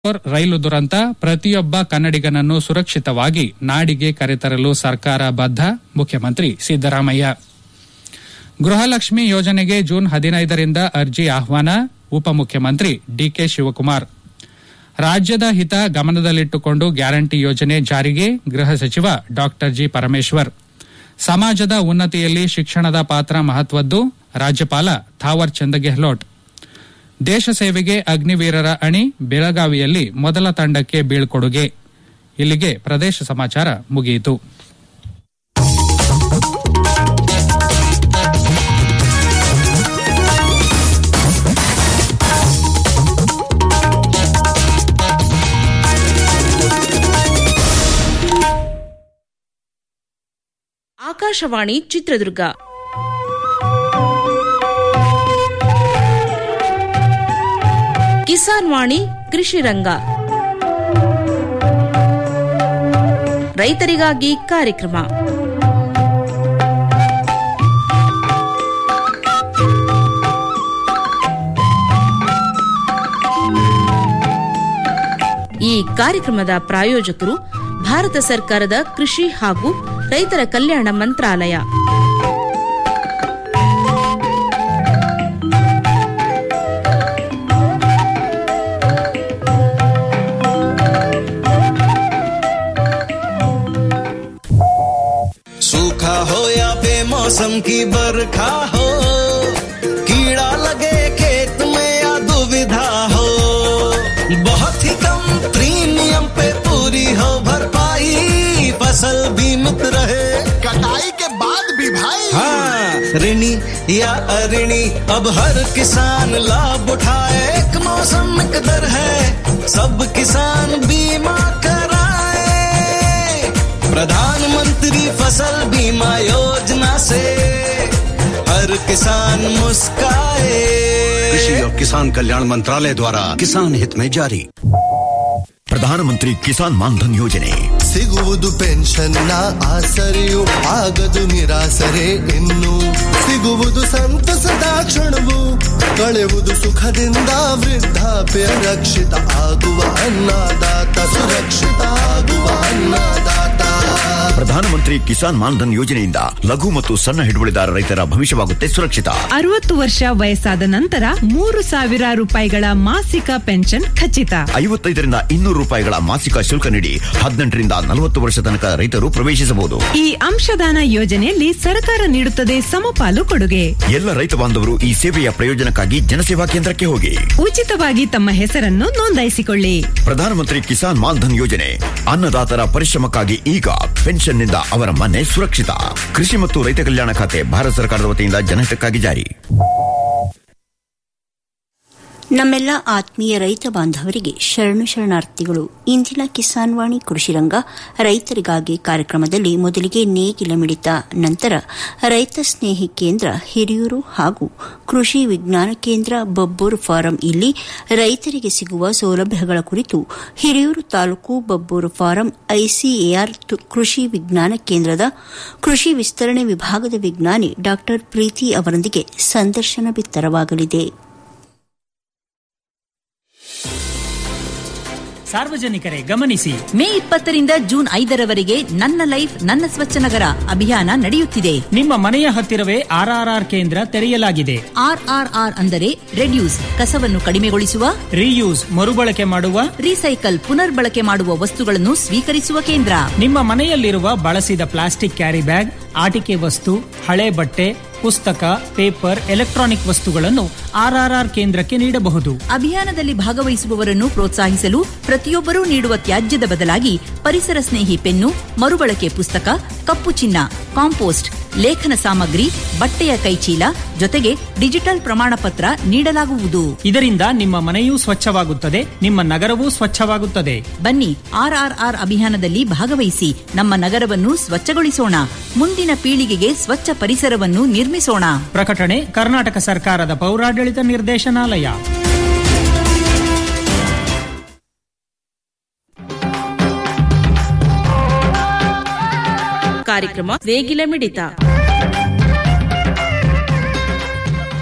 ರೈಲು ದುರಂತ ಪ್ರತಿಯೊಬ್ಬ ಕನ್ನಡಿಗನನ್ನು ಸುರಕ್ಷಿತವಾಗಿ ನಾಡಿಗೆ ಕರೆತರಲು ಸರ್ಕಾರ ಬದ್ಧ ಮುಖ್ಯಮಂತ್ರಿ ಸಿದ್ದರಾಮಯ್ಯ ಗೃಹಲಕ್ಷ್ಮಿ ಯೋಜನೆಗೆ ಜೂನ್ ಹದಿನೈದರಿಂದ ಅರ್ಜಿ ಆಹ್ವಾನ ಉಪಮುಖ್ಯಮಂತ್ರಿ ಡಿಕೆ ಶಿವಕುಮಾರ್ ರಾಜ್ಯದ ಹಿತ ಗಮನದಲ್ಲಿಟ್ಟುಕೊಂಡು ಗ್ಯಾರಂಟಿ ಯೋಜನೆ ಜಾರಿಗೆ ಗೃಹ ಸಚಿವ ಡಾ ಜಿ ಪರಮೇಶ್ವರ್ ಸಮಾಜದ ಉನ್ನತಿಯಲ್ಲಿ ಶಿಕ್ಷಣದ ಪಾತ್ರ ಮಹತ್ವದ್ದು ರಾಜ್ಯಪಾಲ ಥಾವರ್ ಚಂದ್ ಗೆಹ್ಲೋಟ್ ದೇಶ ಸೇವೆಗೆ ಅಗ್ನಿವೀರರ ಅಣಿ ಬೆಳಗಾವಿಯಲ್ಲಿ ಮೊದಲ ತಂಡಕ್ಕೆ ಬೀಳ್ಕೊಡುಗೆ ಇಲ್ಲಿಗೆ ಪ್ರದೇಶ ಸಮಾಚಾರ ಮುಗಿಯಿತು ಆಕಾಶವಾಣಿ ಚಿತ್ರದುರ್ಗ ಕಿಸಾನ್ ವಾಣಿ ಕೃಷಿ ರಂಗ ರೈತರಿಗಾಗಿ ಕಾರ್ಯಕ್ರಮ ಈ ಕಾರ್ಯಕ್ರಮದ ಪ್ರಾಯೋಜಕರು ಭಾರತ ಸರ್ಕಾರದ ಕೃಷಿ ಹಾಗೂ ರೈತರ ಕಲ್ಯಾಣ ಮಂತ್ರಾಲಯ सूखा हो या बेमौसम की बरखा हो कीड़ा लगे खेत में या दुविधा हो बहुत ही कम प्रीमियम पे पूरी हो भरपाई फसल बीमित रहे कटाई के बाद भी भाई हाँ ऋणी या अऋणी अब हर किसान लाभ उठाए एक मौसम एक दर है सब किसान बीमा कराए प्रधानमंत्री फसल बीमा योजना से हर किसान मुस्काए कृषि और किसान कल्याण मंत्रालय द्वारा किसान हित में जारी ಪ್ರಧಾನಮಂತ್ರಿ ಕಿಸಾನ್ ಮಾನ್ಧನ್ ಯೋಜನೆ ಸಿಗುವುದು ಪೆನ್ಷನ್ನ ಆಸರೆಯು ಆಗದು ನಿರಾಸರೆ ಇನ್ನು ಸಿಗುವುದು ಸಂತಸದ ಕ್ಷಣವು ಕಳೆಯುವುದು ಸುಖದಿಂದ ವೃದ್ಧಾಪ್ಯ ರಕ್ಷಿತ ಆಗುವ ಅನ್ನದಾತ ಸುರಕ್ಷಿತ ಆಗುವ ಅನ್ನದಾತ ಪ್ರಧಾನಮಂತ್ರಿ ಕಿಸಾನ್ ಮಾನ್ಧನ್ ಯೋಜನೆಯಿಂದ ಲಘು ಮತ್ತು ಸಣ್ಣ ಹಿಡುವಳಿದಾರ ರೈತರ ಭವಿಷ್ಯವಾಗುತ್ತೆ ಸುರಕ್ಷಿತ ಅರವತ್ತು ವರ್ಷ ವಯಸ್ಸಾದ ನಂತರ ಮೂರು ಸಾವಿರ ರೂಪಾಯಿಗಳ ಮಾಸಿಕ ಪೆನ್ಷನ್ ಖಚಿತ ಐವತ್ತೈದರಿಂದ ಇನ್ನೂರು ರೂಪಾಯಿಗಳ ಮಾಸಿಕ ಶುಲ್ಕ ನೀಡಿ ಹದಿನೆಂಟರಿಂದ ನಲವತ್ತು ವರ್ಷ ತನಕ ರೈತರು ಪ್ರವೇಶಿಸಬಹುದು ಈ ಅಂಶದಾನ ಯೋಜನೆಯಲ್ಲಿ ಸರ್ಕಾರ ನೀಡುತ್ತದೆ ಸಮಪಾಲು ಕೊಡುಗೆ ಎಲ್ಲ ರೈತ ಬಾಂಧವರು ಈ ಸೇವೆಯ ಪ್ರಯೋಜನಕ್ಕಾಗಿ ಜನಸೇವಾ ಕೇಂದ್ರಕ್ಕೆ ಹೋಗಿ ಉಚಿತವಾಗಿ ತಮ್ಮ ಹೆಸರನ್ನು ನೋಂದಾಯಿಸಿಕೊಳ್ಳಿ ಪ್ರಧಾನಮಂತ್ರಿ ಕಿಸಾನ್ ಮಾನ್ಧನ್ ಯೋಜನೆ ಅನ್ನದಾತರ ಪರಿಶ್ರಮಕ್ಕಾಗಿ ಈಗ ಪೆನ್ಷನ್ನಿಂದ ಅವರ ಮನೆ ಸುರಕ್ಷಿತ ಕೃಷಿ ಮತ್ತು ರೈತ ಕಲ್ಯಾಣ ಖಾತೆ ಭಾರತ ಸರ್ಕಾರದ ವತಿಯಿಂದ ಜನಹಿತಕ್ಕಾಗಿ ಜಾರಿ ನಮ್ಮೆಲ್ಲ ಆತ್ಮೀಯ ರೈತ ಬಾಂಧವರಿಗೆ ಶರಣು ಶರಣಾರ್ಥಿಗಳು ಇಂದಿನ ಕಿಸಾನ್ ವಾಣಿ ಕೃಷಿರಂಗ ರೈತರಿಗಾಗಿ ಕಾರ್ಯಕ್ರಮದಲ್ಲಿ ಮೊದಲಿಗೆ ನೇಗಿಲ ಮಿಡಿತ ನಂತರ ರೈತ ಸ್ನೇಹಿ ಕೇಂದ್ರ ಹಿರಿಯೂರು ಹಾಗೂ ಕೃಷಿ ವಿಜ್ಞಾನ ಕೇಂದ್ರ ಬಬ್ಬೂರು ಫಾರಂ ಇಲ್ಲಿ ರೈತರಿಗೆ ಸಿಗುವ ಸೌಲಭ್ಯಗಳ ಕುರಿತು ಹಿರಿಯೂರು ತಾಲೂಕು ಬಬ್ಬೂರು ಫಾರಂ ಐಸಿಎಆರ್ ಕೃಷಿ ವಿಜ್ಞಾನ ಕೇಂದ್ರದ ಕೃಷಿ ವಿಸ್ತರಣೆ ವಿಭಾಗದ ವಿಜ್ಞಾನಿ ಡಾ ಪ್ರೀತಿ ಅವರೊಂದಿಗೆ ಸಂದರ್ಶನ ಬಿತ್ತರವಾಗಲಿದೆ ಸಾರ್ವಜನಿಕರೇ ಗಮನಿಸಿ ಮೇ ಇಪ್ಪತ್ತರಿಂದ ಜೂನ್ ಐದರವರೆಗೆ ನನ್ನ ಲೈಫ್ ನನ್ನ ಸ್ವಚ್ಛ ನಗರ ಅಭಿಯಾನ ನಡೆಯುತ್ತಿದೆ ನಿಮ್ಮ ಮನೆಯ ಹತ್ತಿರವೇ ಆರ್ಆರ್ಆರ್ ಕೇಂದ್ರ ತೆರೆಯಲಾಗಿದೆ ಆರ್ಆರ್ಆರ್ ಅಂದರೆ ರೆಡ್ಯೂಸ್ ಕಸವನ್ನು ಕಡಿಮೆಗೊಳಿಸುವ ರೀಯೂಸ್ ಮರುಬಳಕೆ ಮಾಡುವ ರೀಸೈಕಲ್ ಪುನರ್ಬಳಕೆ ಮಾಡುವ ವಸ್ತುಗಳನ್ನು ಸ್ವೀಕರಿಸುವ ಕೇಂದ್ರ ನಿಮ್ಮ ಮನೆಯಲ್ಲಿರುವ ಬಳಸಿದ ಪ್ಲಾಸ್ಟಿಕ್ ಕ್ಯಾರಿ ಬ್ಯಾಗ್ ಆಟಿಕೆ ವಸ್ತು ಹಳೆ ಬಟ್ಟೆ ಪುಸ್ತಕ ಪೇಪರ್ ಎಲೆಕ್ಟ್ರಾನಿಕ್ ವಸ್ತುಗಳನ್ನು ಆರ್ಆರ್ಆರ್ ಕೇಂದ್ರಕ್ಕೆ ನೀಡಬಹುದು ಅಭಿಯಾನದಲ್ಲಿ ಭಾಗವಹಿಸುವವರನ್ನು ಪ್ರೋತ್ಸಾಹಿಸಲು ಪ್ರತಿಯೊಬ್ಬರೂ ನೀಡುವ ತ್ಯಾಜ್ಯದ ಬದಲಾಗಿ ಪರಿಸರ ಸ್ನೇಹಿ ಪೆನ್ನು ಮರುಬಳಕೆ ಪುಸ್ತಕ ಕಪ್ಪು ಚಿನ್ನ ಕಾಂಪೋಸ್ಟ್ ಲೇಖನ ಸಾಮಗ್ರಿ ಬಟ್ಟೆಯ ಕೈಚೀಲ ಜೊತೆಗೆ ಡಿಜಿಟಲ್ ಪ್ರಮಾಣ ಪತ್ರ ನೀಡಲಾಗುವುದು ಇದರಿಂದ ನಿಮ್ಮ ಮನೆಯೂ ಸ್ವಚ್ಛವಾಗುತ್ತದೆ ನಿಮ್ಮ ನಗರವೂ ಸ್ವಚ್ಛವಾಗುತ್ತದೆ ಬನ್ನಿ ಆರ್ಆರ್ಆರ್ ಅಭಿಯಾನದಲ್ಲಿ ಭಾಗವಹಿಸಿ ನಮ್ಮ ನಗರವನ್ನು ಸ್ವಚ್ಛಗೊಳಿಸೋಣ ಮುಂದಿನ ಪೀಳಿಗೆಗೆ ಸ್ವಚ್ಛ ಪರಿಸರವನ್ನು ನಿರ್ಮಿಸೋಣ ಪ್ರಕಟಣೆ ಕರ್ನಾಟಕ ಸರ್ಕಾರದ ಪೌರಾಡಳಿತ ನಿರ್ದೇಶನಾಲಯ ಕಾರ್ಯಕ್ರಮ ನೇಗಿಲ ಮಿಡಿತ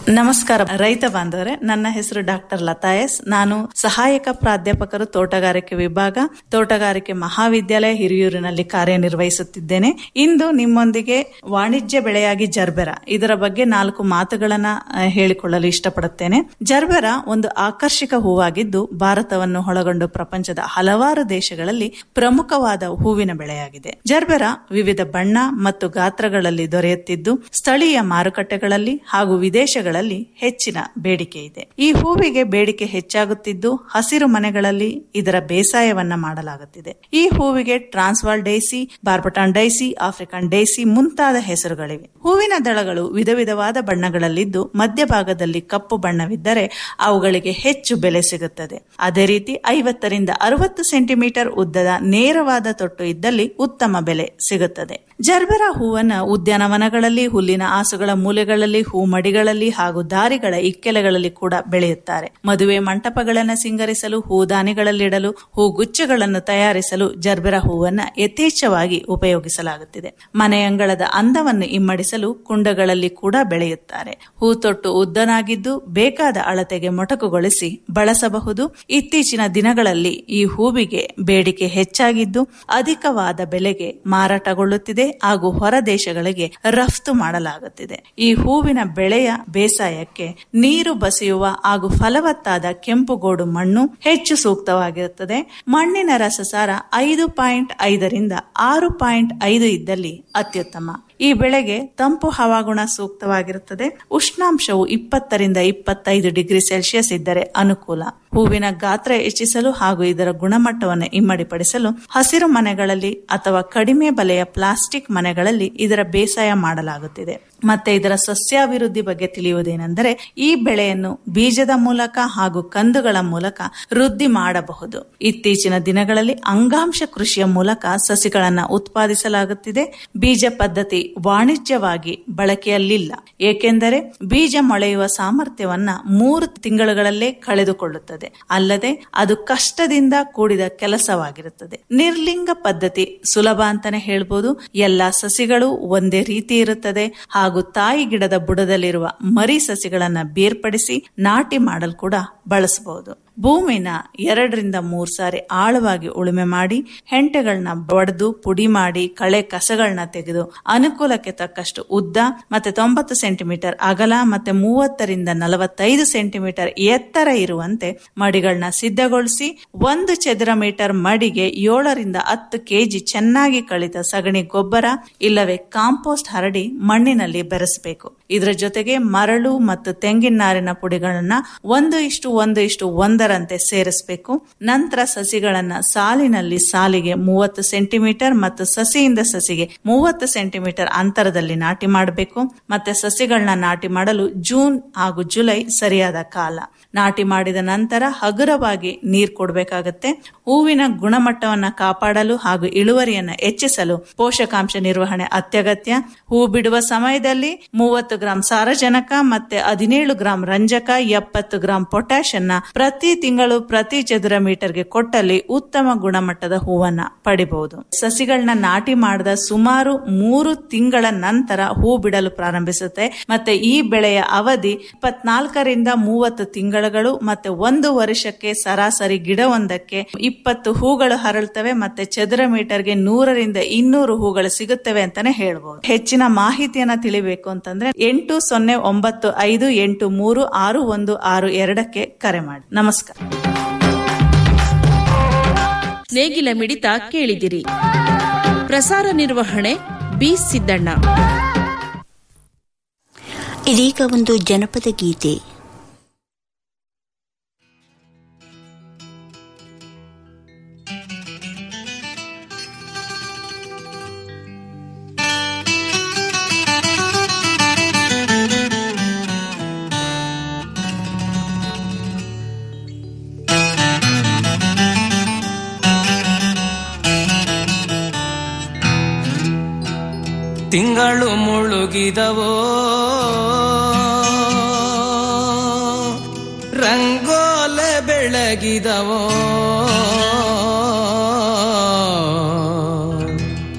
ನಮಸ್ಕಾರ ರೈತ ಬಾಂಧವರೇ ನನ್ನ ಹೆಸರು ಡಾಕ್ಟರ್ ಲತಾ ಎಸ್ ನಾನು ಸಹಾಯಕ ಪ್ರಾಧ್ಯಾಪಕರು ತೋಟಗಾರಿಕೆ ವಿಭಾಗ ತೋಟಗಾರಿಕೆ ಮಹಾವಿದ್ಯಾಲಯ ಹಿರಿಯೂರಿನಲ್ಲಿ ಕಾರ್ಯನಿರ್ವಹಿಸುತ್ತಿದ್ದೇನೆ ಇಂದು ನಿಮ್ಮೊಂದಿಗೆ ವಾಣಿಜ್ಯ ಬೆಳೆಯಾಗಿ ಜರ್ಬೆರ ಇದರ ಬಗ್ಗೆ ನಾಲ್ಕು ಮಾತುಗಳನ್ನ ಆ, ಹೇಳಿಕೊಳ್ಳಲು ಇಷ್ಟಪಡುತ್ತೇನೆ ಜರ್ಬೆರ ಒಂದು ಆಕರ್ಷಕ ಹೂವಾಗಿದ್ದು ಭಾರತವನ್ನು ಒಳಗೊಂಡು ಪ್ರಪಂಚದ ಹಲವಾರು ದೇಶಗಳಲ್ಲಿ ಪ್ರಮುಖವಾದ ಹೂವಿನ ಬೆಳೆಯಾಗಿದೆ ಜರ್ಬೆರ ವಿವಿಧ ಬಣ್ಣ ಮತ್ತು ಗಾತ್ರಗಳಲ್ಲಿ ದೊರೆಯುತ್ತಿದ್ದು ಸ್ಥಳೀಯ ಮಾರುಕಟ್ಟೆಗಳಲ್ಲಿ ಹಾಗೂ ವಿದೇಶಗಳಲ್ಲಿ ಹೆಚ್ಚಿನ ಬೇಡಿಕೆ ಇದೆ ಈ ಹೂವಿಗೆ ಬೇಡಿಕೆ ಹೆಚ್ಚಾಗುತ್ತಿದ್ದು ಹಸಿರು ಮನೆಗಳಲ್ಲಿ ಇದರ ಬೇಸಾಯವನ್ನ ಮಾಡಲಾಗುತ್ತಿದೆ ಈ ಹೂವಿಗೆ Transvaal daisy Barberton daisy African daisy ಮುಂತಾದ ಹೆಸರುಗಳಿವೆ ಹೂವಿನ ದಳಗಳು ವಿಧ ವಿಧವಾದ ಬಣ್ಣಗಳಲ್ಲಿದ್ದು ಮಧ್ಯಭಾಗದಲ್ಲಿ ಕಪ್ಪು ಬಣ್ಣವಿದ್ದರೆ ಅವುಗಳಿಗೆ ಹೆಚ್ಚು ಬೆಲೆ ಸಿಗುತ್ತದೆ ಅದೇ ರೀತಿ ಐವತ್ತರಿಂದ ಅರವತ್ತು ಸೆಂಟಿಮೀಟರ್ ಉದ್ದದ ನೇರವಾದ ತೊಟ್ಟು ಇದ್ದಲ್ಲಿ ಉತ್ತಮ ಬೆಲೆ ಸಿಗುತ್ತದೆ ಜರ್ಬೆರ ಹೂವನ್ನ ಉದ್ಯಾನವನಗಳಲ್ಲಿ ಹುಲ್ಲಿನ ಆಸುಗಳ ಮೂಲೆಗಳಲ್ಲಿ ಹೂ ಮಡಿಗಳಲ್ಲಿ ಹಾಗೂ ದಾರಿಗಳ ಇಕ್ಕೆಲೆಗಳಲ್ಲಿ ಕೂಡ ಬೆಳೆಯುತ್ತಾರೆ ಮದುವೆ ಮಂಟಪಗಳನ್ನು ಸಿಂಗರಿಸಲು ಹೂದಾನಿಗಳಲ್ಲಿಡಲು ಹೂಗುಚ್ಛಗಳನ್ನು ತಯಾರಿಸಲು ಜರ್ಬೆರ ಹೂವನ್ನ ಯಥೇಚ್ಛವಾಗಿ ಉಪಯೋಗಿಸಲಾಗುತ್ತಿದೆ ಮನೆಯಂಗಳದ ಅಂದವನ್ನು ಇಮ್ಮಡಿಸಲು ಕುಂಡಗಳಲ್ಲಿ ಕೂಡ ಬೆಳೆಯುತ್ತಾರೆ ಹೂ ತೊಟ್ಟು ಉದ್ದನಾಗಿದ್ದು ಬೇಕಾದ ಅಳತೆಗೆ ಮೊಟಕುಗೊಳಿಸಿ ಬಳಸಬಹುದು ಇತ್ತೀಚಿನ ದಿನಗಳಲ್ಲಿ ಈ ಹೂವಿಗೆ ಬೇಡಿಕೆ ಹೆಚ್ಚಾಗಿದ್ದು ಅಧಿಕವಾದ ಬೆಲೆಗೆ ಮಾರಾಟಗೊಳ್ಳುತ್ತಿದೆ ಹಾಗೂ ಹೊರ ದೇಶಗಳಿಗೆ ರಫ್ತು ಮಾಡಲಾಗುತ್ತಿದೆ ಈ ಹೂವಿನ ಬೆಳೆಯ ಬೇಸಾಯಕ್ಕೆ ನೀರು ಬಸಿಯುವ ಹಾಗೂ ಫಲವತ್ತಾದ ಕೆಂಪುಗೋಡು ಮಣ್ಣು ಹೆಚ್ಚು ಸೂಕ್ತವಾಗಿರುತ್ತದೆ ಮಣ್ಣಿನ ರಸಸಾರ ಐದು ಪಾಯಿಂಟ್ ಐದರಿಂದ ಆರು ಪಾಯಿಂಟ್ ಐದು ಇದ್ದಲ್ಲಿ ಅತ್ಯುತ್ತಮ ಈ ಬೆಳೆಗೆ ತಂಪು ಹವಾಗುಣ ಸೂಕ್ತವಾಗಿರುತ್ತದೆ ಉಷ್ಣಾಂಶವು ಇಪ್ಪತ್ತರಿಂದ ಇಪ್ಪತ್ತೈದು ಡಿಗ್ರಿ ಸೆಲ್ಸಿಯಸ್ ಇದ್ದರೆ ಅನುಕೂಲ ಹೂವಿನ ಗಾತ್ರ ಹೆಚ್ಚಿಸಲು ಹಾಗೂ ಇದರ ಗುಣಮಟ್ಟವನ್ನು ಇಮ್ಮಡಿಪಡಿಸಲು ಹಸಿರು ಮನೆಗಳಲ್ಲಿ ಅಥವಾ ಕಡಿಮೆ ಬೆಲೆಯ ಪ್ಲಾಸ್ಟಿಕ್ ಮನೆಗಳಲ್ಲಿ ಇದರ ಬೇಸಾಯ ಮಾಡಲಾಗುತ್ತಿದೆ ಮತ್ತೆ ಇದರ ಸಸ್ಯಾಭಿವೃದ್ಧಿ ಬಗ್ಗೆ ತಿಳಿಯುವುದೇನೆಂದರೆ ಈ ಬೆಳೆಯನ್ನು ಬೀಜದ ಮೂಲಕ ಹಾಗೂ ಕಂದುಗಳ ಮೂಲಕ ವೃದ್ಧಿ ಮಾಡಬಹುದು ಇತ್ತೀಚಿನ ದಿನಗಳಲ್ಲಿ ಅಂಗಾಂಶ ಕೃಷಿಯ ಮೂಲಕ ಸಸಿಗಳನ್ನು ಉತ್ಪಾದಿಸಲಾಗುತ್ತಿದೆ ಬೀಜ ಪದ್ಧತಿ ವಾಣಿಜ್ಯವಾಗಿ ಬಳಕೆಯಲ್ಲಿಲ್ಲ ಏಕೆಂದರೆ ಬೀಜ ಮೊಳೆಯುವ ಸಾಮರ್ಥ್ಯವನ್ನ ಮೂರು ತಿಂಗಳುಗಳಲ್ಲೇ ಕಳೆದುಕೊಳ್ಳುತ್ತದೆ ಅಲ್ಲದೆ ಅದು ಕಷ್ಟದಿಂದ ಕೂಡಿದ ಕೆಲಸವಾಗಿರುತ್ತದೆ ನಿರ್ಲಿಂಗ ಪದ್ಧತಿ ಸುಲಭ ಅಂತಾನೆ ಹೇಳ್ಬೋದು ಎಲ್ಲಾ ಸಸಿಗಳು ಒಂದೇ ರೀತಿ ಇರುತ್ತದೆ ಹಾಗೂ ತಾಯಿ ಗಿಡದ ಬುಡದಲ್ಲಿರುವ ಮರಿ ಸಸಿಗಳನ್ನ ಬೇರ್ಪಡಿಸಿ ನಾಟಿ ಮಾಡಲು ಕೂಡ ಬಳಸಬಹುದು ಭೂಮಿನ ಎರಡರಿಂದ ಮೂರ್ ಸಾರಿ ಆಳವಾಗಿ ಉಳುಮೆ ಮಾಡಿ ಹೆಂಟೆಗಳನ್ನ ಬಡ್ದು ಪುಡಿ ಮಾಡಿ ಕಳೆ ಕಸಗಳನ್ನ ತೆಗೆದು ಅನುಕೂಲಕ್ಕೆ ತಕ್ಕಷ್ಟು ಉದ್ದ ಮತ್ತೆ ತೊಂಬತ್ತು ಸೆಂಟಿಮೀಟರ್ ಅಗಲ ಮತ್ತೆ ಮೂವತ್ತರಿಂದ ನಲವತ್ತೈದು ಸೆಂಟಿಮೀಟರ್ ಎತ್ತರ ಇರುವಂತೆ ಮಡಿಗಳನ್ನ ಸಿದ್ಧಗೊಳಿಸಿ ಒಂದು ಚದರ ಮೀಟರ್ ಮಡಿಗೆ ಏಳರಿಂದ ಹತ್ತು ಕೆಜಿ ಚೆನ್ನಾಗಿ ಕಳಿತ ಸಗಣಿ ಗೊಬ್ಬರ ಇಲ್ಲವೇ ಕಾಂಪೋಸ್ಟ್ ಹರಡಿ ಮಣ್ಣಿನಲ್ಲಿ ಬೆರೆಸಬೇಕು ಇದರ ಜೊತೆಗೆ ಮರಳು ಮತ್ತು ತೆಂಗಿನ ನಾರಿನ ಪುಡಿಗಳನ್ನ ಒಂದು ಇಷ್ಟು ಒಂದು ಇಷ್ಟು ಒಂದರಂತೆ ಸೇರಿಸಬೇಕು ನಂತರ ಸಸಿಗಳನ್ನ ಸಾಲಿನಲ್ಲಿ ಸಾಲಿಗೆ ಮೂವತ್ತು ಸೆಂಟಿಮೀಟರ್ ಮತ್ತು ಸಸಿಯಿಂದ ಸಸಿಗೆ ಮೂವತ್ತು ಸೆಂಟಿಮೀಟರ್ ಅಂತರದಲ್ಲಿ ನಾಟಿ ಮಾಡಬೇಕು ಮತ್ತೆ ಸಸಿಗಳನ್ನ ನಾಟಿ ಮಾಡಲು ಜೂನ್ ಹಾಗೂ ಜುಲೈ ಸರಿಯಾದ ಕಾಲ ನಾಟಿ ಮಾಡಿದ ನಂತರ ಹಗುರವಾಗಿ ನೀರು ಕೊಡಬೇಕಾಗತ್ತೆ ಹೂವಿನ ಗುಣಮಟ್ಟವನ್ನ ಕಾಪಾಡಲು ಹಾಗೂ ಇಳುವರಿಯನ್ನ ಹೆಚ್ಚಿಸಲು ಪೋಷಕಾಂಶ ನಿರ್ವಹಣೆ ಅತ್ಯಗತ್ಯ ಹೂ ಬಿಡುವ ಸಮಯದಲ್ಲಿ ಮೂವತ್ತು ಗ್ರಾಂ ಸಾರಜನಕ ಮತ್ತೆ ಹದಿನೇಳು ಗ್ರಾಂ ರಂಜಕ ಎಪ್ಪತ್ತು ಗ್ರಾಂ ಪೊಟ್ಯಾಶ್ ಅನ್ನ ಪ್ರತಿ ತಿಂಗಳು ಪ್ರತಿ ಚದುರ ಮೀಟರ್ಗೆ ಕೊಟ್ಟಲ್ಲಿ ಉತ್ತಮ ಗುಣಮಟ್ಟದ ಹೂವನ್ನ ಪಡಿಬಹುದು ಸಸಿಗಳನ್ನ ನಾಟಿ ಮಾಡಿದ ಸುಮಾರು ಮೂರು ತಿಂಗಳ ನಂತರ ಹೂ ಬಿಡಲು ಪ್ರಾರಂಭಿಸುತ್ತೆ ಮತ್ತೆ ಈ ಬೆಳೆಯ ಅವಧಿ ಇಪ್ಪತ್ನಾಲ್ಕರಿಂದ ಮೂವತ್ತು ತಿಂಗಳುಗಳು ಮತ್ತೆ ಒಂದು ವರ್ಷಕ್ಕೆ ಸರಾಸರಿ ಗಿಡವೊಂದಕ್ಕೆ ಇಪ್ಪತ್ತು ಹೂಗಳು ಹರಳ್ತವೆ ಮತ್ತೆ ಚದುರ ಮೀಟರ್ಗೆ ನೂರರಿಂದ ಇನ್ನೂರು ಹೂಗಳು ಸಿಗುತ್ತವೆ ಅಂತಾನೆ ಹೇಳ್ಬಹುದು ಹೆಚ್ಚಿನ ಮಾಹಿತಿಯನ್ನ ತಿಳಿಬೇಕು ಅಂತಂದ್ರೆ ಎಂಟು ಸೊನ್ನೆ ಒಂಬತ್ತು ಐದು ಎಂಟು ಮೂರು ಆರು ಒಂದು ಆರು ಎರಡಕ್ಕೆ ಕರೆ ಮಾಡಿ ನಮಸ್ಕಾರ ನೇಗಿಲ ಮಿಡಿತ ಕೇಳಿದಿರಿ ಪ್ರಸಾರ ನಿರ್ವಹಣೆ ಬಿ ಸಿದ್ದಣ್ಣ ಇದೀಗ ಒಂದು ಜನಪದ ಗೀತೆ ತಿಂಗಳು ಮುಳುಗಿದವೋ ರಂಗೋಲೆ ಬೆಳಗಿದವೋ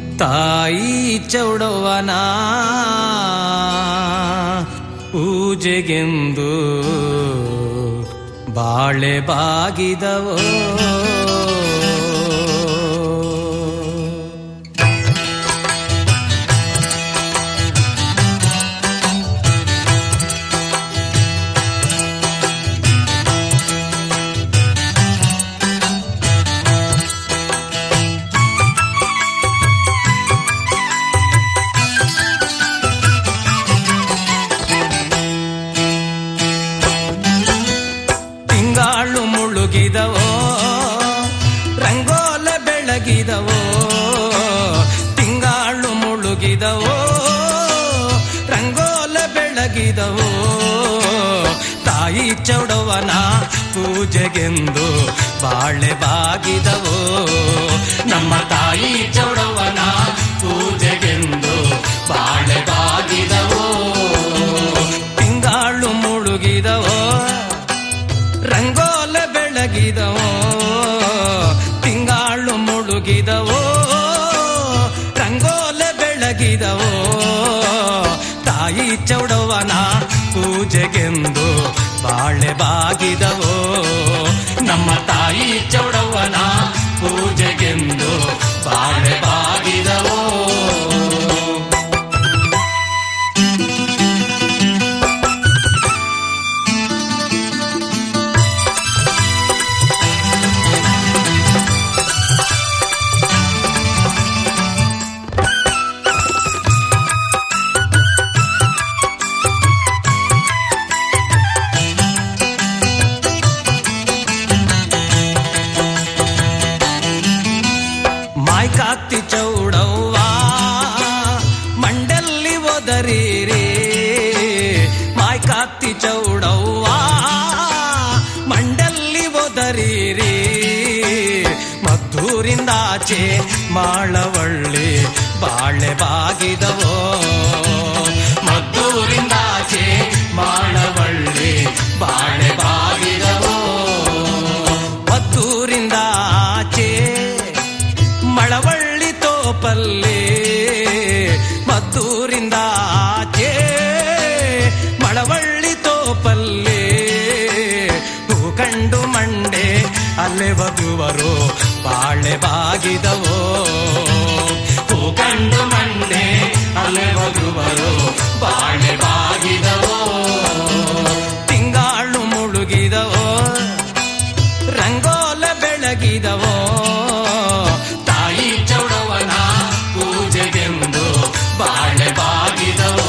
ತಾಯಿ ಚೌಡವನ ಪೂಜೆ ಪೂಜೆಗೆಂದು ಬಾಳೆ ಬಾಗಿದವೋ ತಿಂಗಾಳು ಮುಳುಗಿದವೋ ರಂಗೋಲೆ ಬೆಳಗಿದವೋ ತಿಂಗಾಳು ಮುಳುಗಿದವೋ ರಂಗೋಲೆ ಬೆಳಗಿದವೋ ತಾಯಿ ಚೌಡವನ ಪೂಜೆಗೆಂದು ಬಾಳೆ ಬಾಗಿದವೋ ನಮ್ಮ ತಾಯಿ ಚೌಡವನ ಪೂಜೆಗೆಂದು ಬಾಳೆ ಬಾಗಿದವೋ ತಿಂಗಾಳು ಮುಳುಗಿದವೋ ರಂಗೋಲೆ ಬೆಳಗಿದವೋ ತಿಂಗಾಳು ಮುಳುಗಿದವೋ ರಂಗೋಲೆ ಬೆಳಗಿದವೋ ತಾಯಿ ಚೌಡವನ ಪೂಜೆಗೆಂದು ಬಾಳೆ ಬಾಗಿದವೋ ನಮ್ಮ ತಾಯಿ ಚೌಡವನ ಪೂಜೆಗೆಂದು ಬಾಳೆ ಬಾಗಿದವೋ ಮಾಯ್ ಕಾತಿ ಚೌಡವ್ವ ಮಂಡಲ್ಲಿ ಒದರಿರಿ ಮಾಯ್ ಕಾತಿ ಚೌಡವ್ವ ಮಂಡಲ್ಲಿ ಒದರಿರಿ ಮದ್ದೂರಿಂದಾಚೆ ಮಾಳವಳ್ಳಿ ಬಾಳೆ ಬಾಗಿದವೋ ಮದ್ದೂರಿಂದಾಚೆ ಮಾಳವಳ್ಳಿ ಬಾಳೆ ಬಾಗಿದವೋ ಮದ್ದೂರಿಂದ ಆಚೆ ಮಳವಳ್ಳಿ ತೋಪಲ್ಲಿ ಮದ್ದೂರಿಂದ ಆಚೆ ಮಳವಳ್ಳಿ ತೋಪಲ್ಲಿ ಹೂ ಕಂಡು ಮಂಡೆ ಅಲ್ಲೇ ವಧುವರು ಬಾಳೆ ಬಾಗಿದವೋ ಹೂ ಕಂಡು ಮಂಡೆ ಅಲ್ಲೇ ವಧುವರು ಬಾಳೆ ಬಾಗಿದವೋ ತಿಂಗಾಳು ಮುಳುಗಿದವೋ ರಂಗೋಲೆ ಬೆಳಗಿದವೋ ತಾಯಿ ಚೌಡವನ ಪೂಜೆಗೆಂದು ಬಾಳೆ ಬಾಗಿದವೋ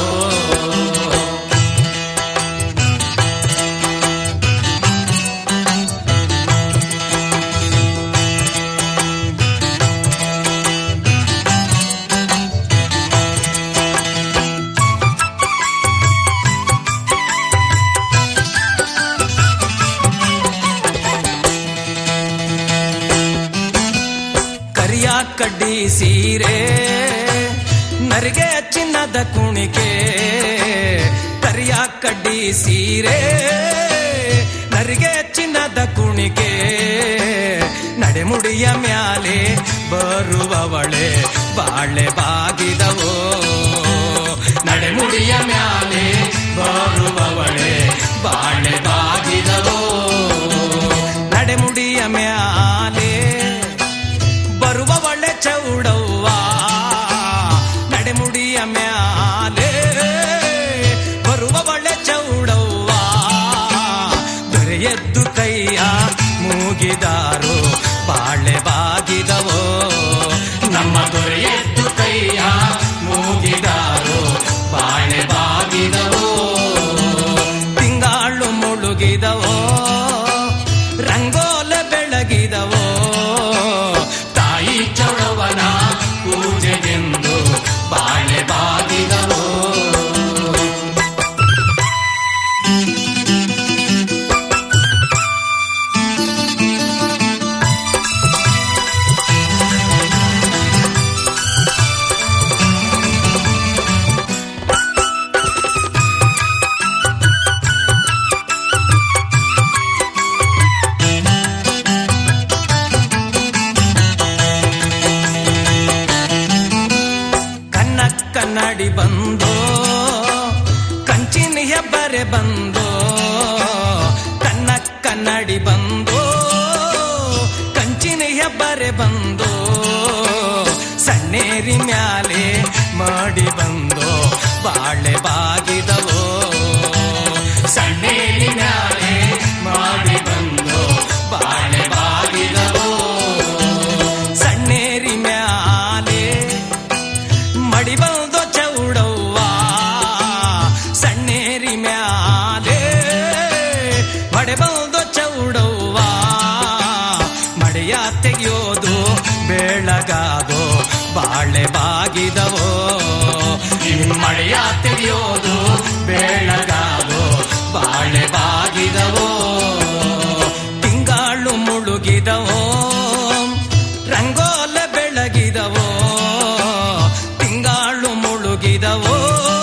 ಕರಿಯ ಕಡ್ಡಿ ಸೀರೆ ನರಿಗೆ ಚಿನ್ನದ ಕುಣಿಕೆ ಕರಿಯ ಕಡ್ಡಿ ಸೀರೆ ನರಿಗೆ ಚಿನ್ನದ ಕುಣಿಕೆ ನಡೆಮುಡಿಯ ಮ್ಯಾಲೆ ಬರುವವಳೆ ಬಾಳೆ ಬಾಗಿದವೋ ನಡೆಮುಡಿಯ ಮ್ಯಾಲೆ ಬರುವವಳೆ ಬಾಳೆ ಬಾಗಿದವೋ ನಡೆಮುಡಿಯ ಮ್ಯಾಲೆ ಬರುವವಳೆ ಚೌಡವ್ವ ನಡೆಮುಡಿಯ ಮ್ಯಾಲೆ ಬರುವವಳೆ ಚೌಡವ್ವ ದೊರೆಯದ್ದು ಕೈಯ ಮೂಗಿದಾರು ಬಾಳೆ ಬಾಗಿದವೋ ನಮ್ಮ ದೊರೆಯದ್ದು ಕೈಯ ಬಂದು ಕನ್ನ ಕನ್ನಡಿ ಬಂದು ಕಂಚಿನ ಹೆಬ್ಬರೆ ಬಂದು ಸಣ್ಣೇರಿ ಮ್ಯಾಲೆ ಮಾಡಿ ಬಂದು ಬಾಳೆ ಬಾಗಿದವೋ ಸಣ್ಣೇರಿ ಮ್ಯಾಲೆ ಮಾಡಿ ಬಂದು ಬಾಳೆ ಬಾಗಿದವೋ ಸಣ್ಣೇರಿ ಮ್ಯಾಲೆ ಮಡಿ ಬಂದು ಚೌಡವ್ವ ಸಣ್ಣೇರಿ ಮ್ಯಾಲೆ ಮಡೆ ಬಂದು ಚೌಡವ್ವ ಮಡೆಯ ತೆಗೆಯೋದು ಬೆಳಗಾದೋ ಬಾಳೆ ಬಾಗಿದವೋ ಮಳೆಯ ತೆಗೆಯೋದು ಬೆಳಗಾದೋ ಬಾಳೆ ಬಾಗಿದವೋ ತಿಂಗಾಳು ಮುಳುಗಿದವೋ ರಂಗೋಲೆ ಬೆಳಗಿದವೋ ತಿಂಗಾಳು ಮುಳುಗಿದವೋ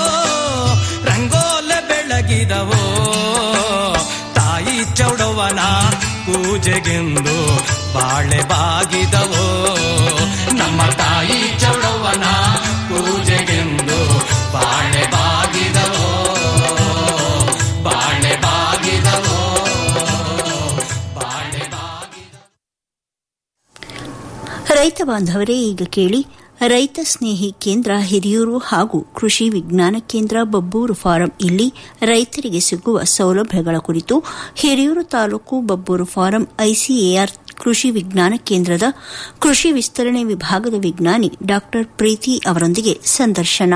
ರಂಗೋಲೆ ಬೆಳಗಿದವೋ ತಾಯಿ ಚೌಡವನ ಪೂಜೆಗೆಂದು ಬಾಳೆ ಬಾಗಿದವೋ ನಮ್ಮ ತಾಯಿ ಚೌಡವನ ಪೂಜೆಗೆಂದು ಬಾಳೆ ಬಾಗಿದವೋ ಬಾಳೆ ಬಾಗಿದವೋ ಬಾಳೆ ಬಾಗಿದವೋ ರೈತ ಬಾಂಧವರೇ ಈಗ ಕೇಳಿ ರೈತ ಸ್ನೇಹಿ ಕೇಂದ್ರ ಹಿರಿಯೂರು ಹಾಗೂ ಕೃಷಿ ವಿಜ್ಞಾನ ಕೇಂದ್ರ ಬಬ್ಬೂರು ಫಾರಂ ಇಲ್ಲಿ ರೈತರಿಗೆ ಸಿಗುವ ಸೌಲಭ್ಯಗಳ ಕುರಿತು ಹಿರಿಯೂರು ತಾಲೂಕು ಬಬ್ಬೂರು ಫಾರಂ ಐಸಿಎಆರ್ ಕೃಷಿ ವಿಜ್ಞಾನ ಕೇಂದ್ರದ ಕೃಷಿ ವಿಸ್ತರಣೆ ವಿಭಾಗದ ವಿಜ್ಞಾನಿ ಡಾ ಪ್ರೀತಿ ಅವರೊಂದಿಗೆ ಸಂದರ್ಶನ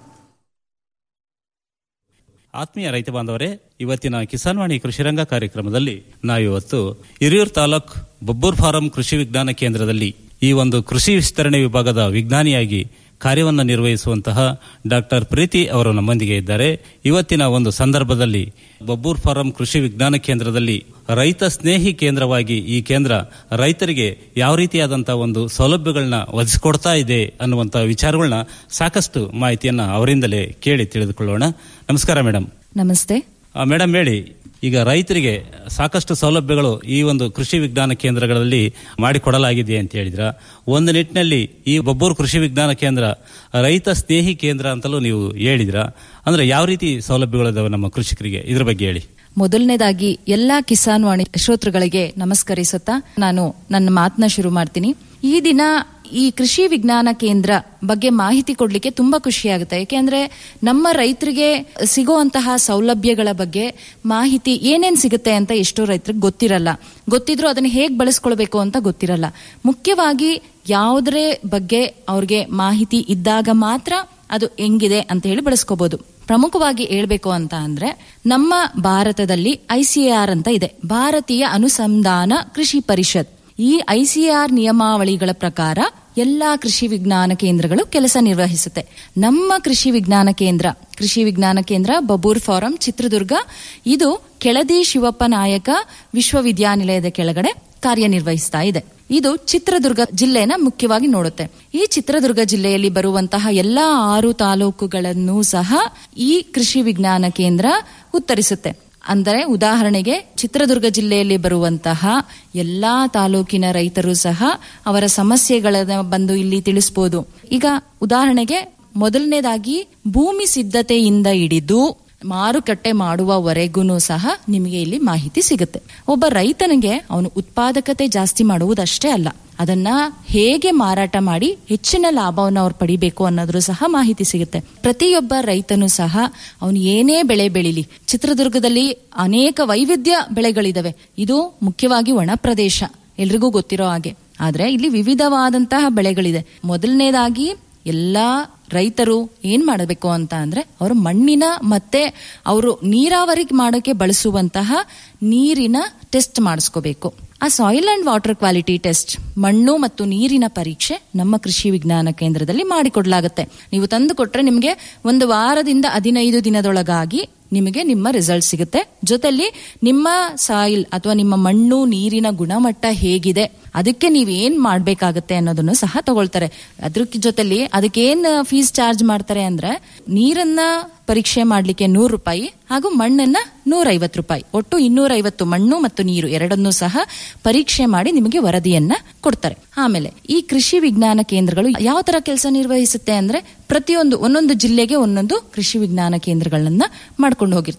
ಆತ್ಮೀಯ ರೈತ ಬಾಂಧವರೇ ಇವತ್ತಿನ ಕಿಸಾನ್ವಾಣಿ ಕೃಷಿರಂಗ ಕಾರ್ಯಕ್ರಮದಲ್ಲಿ ನಾವಿವತ್ತು ಹಿರಿಯೂರು ತಾಲೂಕ್ ಬಬ್ಬೂರ್ ಫಾರಂ ಕೃಷಿ ವಿಜ್ಞಾನ ಕೇಂದ್ರದಲ್ಲಿ ಈ ಒಂದು ಕೃಷಿ ವಿಸ್ತರಣೆ ವಿಭಾಗದ ವಿಜ್ಞಾನಿಯಾಗಿ ಕಾರ್ಯವನ್ನು ನಿರ್ವಹಿಸುವಂತಹ ಡಾಕ್ಟರ್ ಪ್ರೀತಿ ಅವರು ನಮ್ಮೊಂದಿಗೆ ಇದ್ದಾರೆ ಇವತ್ತಿನ ಒಂದು ಸಂದರ್ಭದಲ್ಲಿ ಬಬ್ಬೂರ್ ಫಾರಂ ಕೃಷಿ ವಿಜ್ಞಾನ ಕೇಂದ್ರದಲ್ಲಿ ರೈತ ಸ್ನೇಹಿ ಕೇಂದ್ರವಾಗಿ ಈ ಕೇಂದ್ರ ರೈತರಿಗೆ ಯಾವ ರೀತಿಯಾದಂತಹ ಒಂದು ಸೌಲಭ್ಯಗಳನ್ನ ಒದಗಿಸಿಕೊಡ್ತಾ ಇದೆ ಅನ್ನುವಂಥ ವಿಚಾರಗಳನ್ನ ಸಾಕಷ್ಟು ಮಾಹಿತಿಯನ್ನ ಅವರಿಂದಲೇ ಕೇಳಿ ತಿಳಿದುಕೊಳ್ಳೋಣ ನಮಸ್ಕಾರ ಮೇಡಮ್ ನಮಸ್ತೆ ಮೇಡಮ್ ಹೇಳಿ ಈಗ ರೈತರಿಗೆ ಸಾಕಷ್ಟು ಸೌಲಭ್ಯಗಳು ಈ ಒಂದು ಕೃಷಿ ವಿಜ್ಞಾನ ಕೇಂದ್ರಗಳಲ್ಲಿ ಮಾಡಿಕೊಡಲಾಗಿದೆ ಅಂತ ಹೇಳಿದ್ರ ಒಂದು ನಿಟ್ಟಿನಲ್ಲಿ ಈ ಬೊಬ್ಬೂರು ಕೃಷಿ ವಿಜ್ಞಾನ ಕೇಂದ್ರ ರೈತ ಸ್ನೇಹಿ ಕೇಂದ್ರ ಅಂತಲೂ ನೀವು ಹೇಳಿದ್ರ ಅಂದ್ರೆ ಯಾವ ರೀತಿ ಸೌಲಭ್ಯಗಳಿದಾವೆ ನಮ್ಮ ಕೃಷಿಕರಿಗೆ ಇದ್ರ ಬಗ್ಗೆ ಹೇಳಿ ಮೊದಲನೇದಾಗಿ ಎಲ್ಲಾ ಕಿಸಾನ್ ವಾಣಿ ಶ್ರೋತೃಗಳಿಗೆ ನಮಸ್ಕರಿಸುತ್ತಾ ನಾನು ನನ್ನ ಮಾತನ್ನ ಶುರು ಮಾಡ್ತೀನಿ ಈ ದಿನ ಈ ಕೃಷಿ ವಿಜ್ಞಾನ ಕೇಂದ್ರ ಬಗ್ಗೆ ಮಾಹಿತಿ ಕೊಡ್ಲಿಕ್ಕೆ ತುಂಬಾ ಖುಷಿಯಾಗುತ್ತೆ ಯಾಕೆಂದ್ರೆ ನಮ್ಮ ರೈತರಿಗೆ ಸಿಗುವಂತಹ ಸೌಲಭ್ಯಗಳ ಬಗ್ಗೆ ಮಾಹಿತಿ ಏನೇನ್ ಸಿಗುತ್ತೆ ಅಂತ ಎಷ್ಟೋ ರೈತರಿಗೆ ಗೊತ್ತಿರಲ್ಲ ಗೊತ್ತಿದ್ರು ಅದನ್ನ ಹೇಗ್ ಬಳಸ್ಕೊಳ್ಬೇಕು ಅಂತ ಗೊತ್ತಿರಲ್ಲ ಮುಖ್ಯವಾಗಿ ಯಾವುದರ ಬಗ್ಗೆ ಅವ್ರಿಗೆ ಮಾಹಿತಿ ಇದ್ದಾಗ ಮಾತ್ರ ಅದು ಹೆಂಗಿದೆ ಅಂತ ಹೇಳಿ ಬಳಸ್ಕೋಬಹುದು ಪ್ರಮುಖವಾಗಿ ಹೇಳ್ಬೇಕು ಅಂತ ಅಂದ್ರೆ ನಮ್ಮ ಭಾರತದಲ್ಲಿ ಐಸಿಎಆರ್ ಅಂತ ಇದೆ ಭಾರತೀಯ ಅನುಸಂಧಾನ ಕೃಷಿ ಪರಿಷತ್ ಈ ಐಸಿಆರ್ ನಿಯಮಾವಳಿಗಳ ಪ್ರಕಾರ ಎಲ್ಲಾ ಕೃಷಿ ವಿಜ್ಞಾನ ಕೇಂದ್ರಗಳು ಕೆಲಸ ನಿರ್ವಹಿಸುತ್ತೆ ನಮ್ಮ ಕೃಷಿ ವಿಜ್ಞಾನ ಕೇಂದ್ರ ಕೃಷಿ ವಿಜ್ಞಾನ ಕೇಂದ್ರ ಬಬೂರ್ ಫಾರಂ ಚಿತ್ರದುರ್ಗ ಇದು ಕೆಳದಿ ಶಿವಪ್ಪ ನಾಯಕ ವಿಶ್ವವಿದ್ಯಾನಿಲಯದ ಕೆಳಗಡೆ ಕಾರ್ಯನಿರ್ವಹಿಸ್ತಾ ಇದೆ ಇದು ಚಿತ್ರದುರ್ಗ ಜಿಲ್ಲೆನ ಮುಖ್ಯವಾಗಿ ನೋಡುತ್ತೆ ಈ ಚಿತ್ರದುರ್ಗ ಜಿಲ್ಲೆಯಲ್ಲಿ ಬರುವಂತಹ ಎಲ್ಲಾ ಆರು ತಾಲೂಕುಗಳನ್ನು ಸಹ ಈ ಕೃಷಿ ವಿಜ್ಞಾನ ಕೇಂದ್ರ ಉತ್ತರಿಸುತ್ತೆ ಅಂದರೆ ಉದಾಹರಣೆಗೆ ಚಿತ್ರದುರ್ಗ ಜಿಲ್ಲೆಯಲ್ಲಿ ಬರುವಂತಹ ಎಲ್ಲಾ ತಾಲೂಕಿನ ರೈತರು ಸಹ ಅವರ ಸಮಸ್ಯೆಗಳನ್ನ ಬಂದು ಇಲ್ಲಿ ತಿಳಿಸಬಹುದು ಈಗ ಉದಾಹರಣೆಗೆ ಮೊದಲನೇದಾಗಿ ಭೂಮಿ ಸಿದ್ಧತೆಯಿಂದ ಹಿಡಿದು ಮಾರುಕಟ್ಟೆ ಮಾಡುವವರೆಗೂ ಸಹ ನಿಮಗೆ ಇಲ್ಲಿ ಮಾಹಿತಿ ಸಿಗುತ್ತೆ ಒಬ್ಬ ರೈತನಿಗೆ ಅವನು ಉತ್ಪಾದಕತೆ ಜಾಸ್ತಿ ಮಾಡುವುದಷ್ಟೇ ಅಲ್ಲ ಅದನ್ನ ಹೇಗೆ ಮಾರಾಟ ಮಾಡಿ ಹೆಚ್ಚಿನ ಲಾಭವನ್ನು ಅವ್ರು ಪಡಿಬೇಕು ಅನ್ನೋದ್ರ ಸಹ ಮಾಹಿತಿ ಸಿಗುತ್ತೆ ಪ್ರತಿಯೊಬ್ಬ ರೈತನು ಸಹ ಅವನು ಏನೇ ಬೆಳೆ ಬೆಳಿಲಿ ಚಿತ್ರದುರ್ಗದಲ್ಲಿ ಅನೇಕ ವೈವಿಧ್ಯ ಬೆಳೆಗಳಿದಾವೆ ಇದು ಮುಖ್ಯವಾಗಿ ಒಣ ಪ್ರದೇಶ ಎಲ್ರಿಗೂ ಗೊತ್ತಿರೋ ಹಾಗೆ ಆದ್ರೆ ಇಲ್ಲಿ ವಿವಿಧವಾದಂತಹ ಬೆಳೆಗಳಿದೆ ಮೊದಲನೇದಾಗಿ ಎಲ್ಲಾ ರೈತರು ಏನ್ ಮಾಡಬೇಕು ಅಂತ ಅಂದ್ರೆ ಅವರು ಮಣ್ಣಿನ ಮತ್ತೆ ಅವರು ನೀರಾವರಿ ಮಾಡೋಕೆ ಬಳಸುವಂತಹ ನೀರಿನ ಟೆಸ್ಟ್ ಮಾಡಿಸ್ಕೋಬೇಕು ಆ soil and water quality test ಮಣ್ಣು ಮತ್ತು ನೀರಿನ ಪರೀಕ್ಷೆ ನಮ್ಮ ಕೃಷಿ ವಿಜ್ಞಾನ ಕೇಂದ್ರದಲ್ಲಿ ಮಾಡಿಕೊಡ್ಲಾಗುತ್ತೆ ನೀವು ತಂದು ಕೊಟ್ರೆ ನಿಮಗೆ ಒಂದು ವಾರದಿಂದ ಹದಿನೈದು ದಿನದೊಳಗಾಗಿ ನಿಮಗೆ ನಿಮ್ಮ ರಿಸಲ್ಟ್ ಸಿಗುತ್ತೆ ಜೊತೆಲಿ ನಿಮ್ಮ ಸಾಯಿಲ್ ಅಥವಾ ನಿಮ್ಮ ಮಣ್ಣು ನೀರಿನ ಗುಣಮಟ್ಟ ಹೇಗಿದೆ ಅದಕ್ಕೆ ನೀವು ಏನ್ ಮಾಡ್ಬೇಕಾಗತ್ತೆ ಅನ್ನೋದನ್ನು ಸಹ ತಗೊಳ್ತಾರೆ ಅದ್ರ ಜೊತೆಲಿ ಅದಕ್ಕೆ ಏನ್ ಫೀಸ್ ಚಾರ್ಜ್ ಮಾಡ್ತಾರೆ ಅಂದ್ರೆ ನೀರನ್ನ ಪರೀಕ್ಷೆ ಮಾಡ್ಲಿಕ್ಕೆ ನೂರು ರೂಪಾಯಿ ಹಾಗೂ ಮಣ್ಣನ್ನ ನೂರೈವತ್ತು ರೂಪಾಯಿ ಒಟ್ಟು ಇನ್ನೂರೈವತ್ತು ಮಣ್ಣು ಮತ್ತು ನೀರು ಎರಡನ್ನೂ ಸಹ ಪರೀಕ್ಷೆ ಮಾಡಿ ನಿಮಗೆ ವರದಿಯನ್ನ ಕೊಡ್ತಾರೆ ಆಮೇಲೆ ಈ ಕೃಷಿ ವಿಜ್ಞಾನ ಕೇಂದ್ರಗಳು ಯಾವ ತರ ಕೆಲಸ ನಿರ್ವಹಿಸುತ್ತೆ ಅಂದ್ರೆ ಪ್ರತಿಯೊಂದು ಒಂದೊಂದು ಜಿಲ್ಲೆಗೆ ಒಂದೊಂದು ಕೃಷಿ ವಿಜ್ಞಾನ ಕೇಂದ್ರಗಳನ್ನ ಮಾಡ್ಕೊಂಡು ಹೋಗಿರ್ತಾರೆ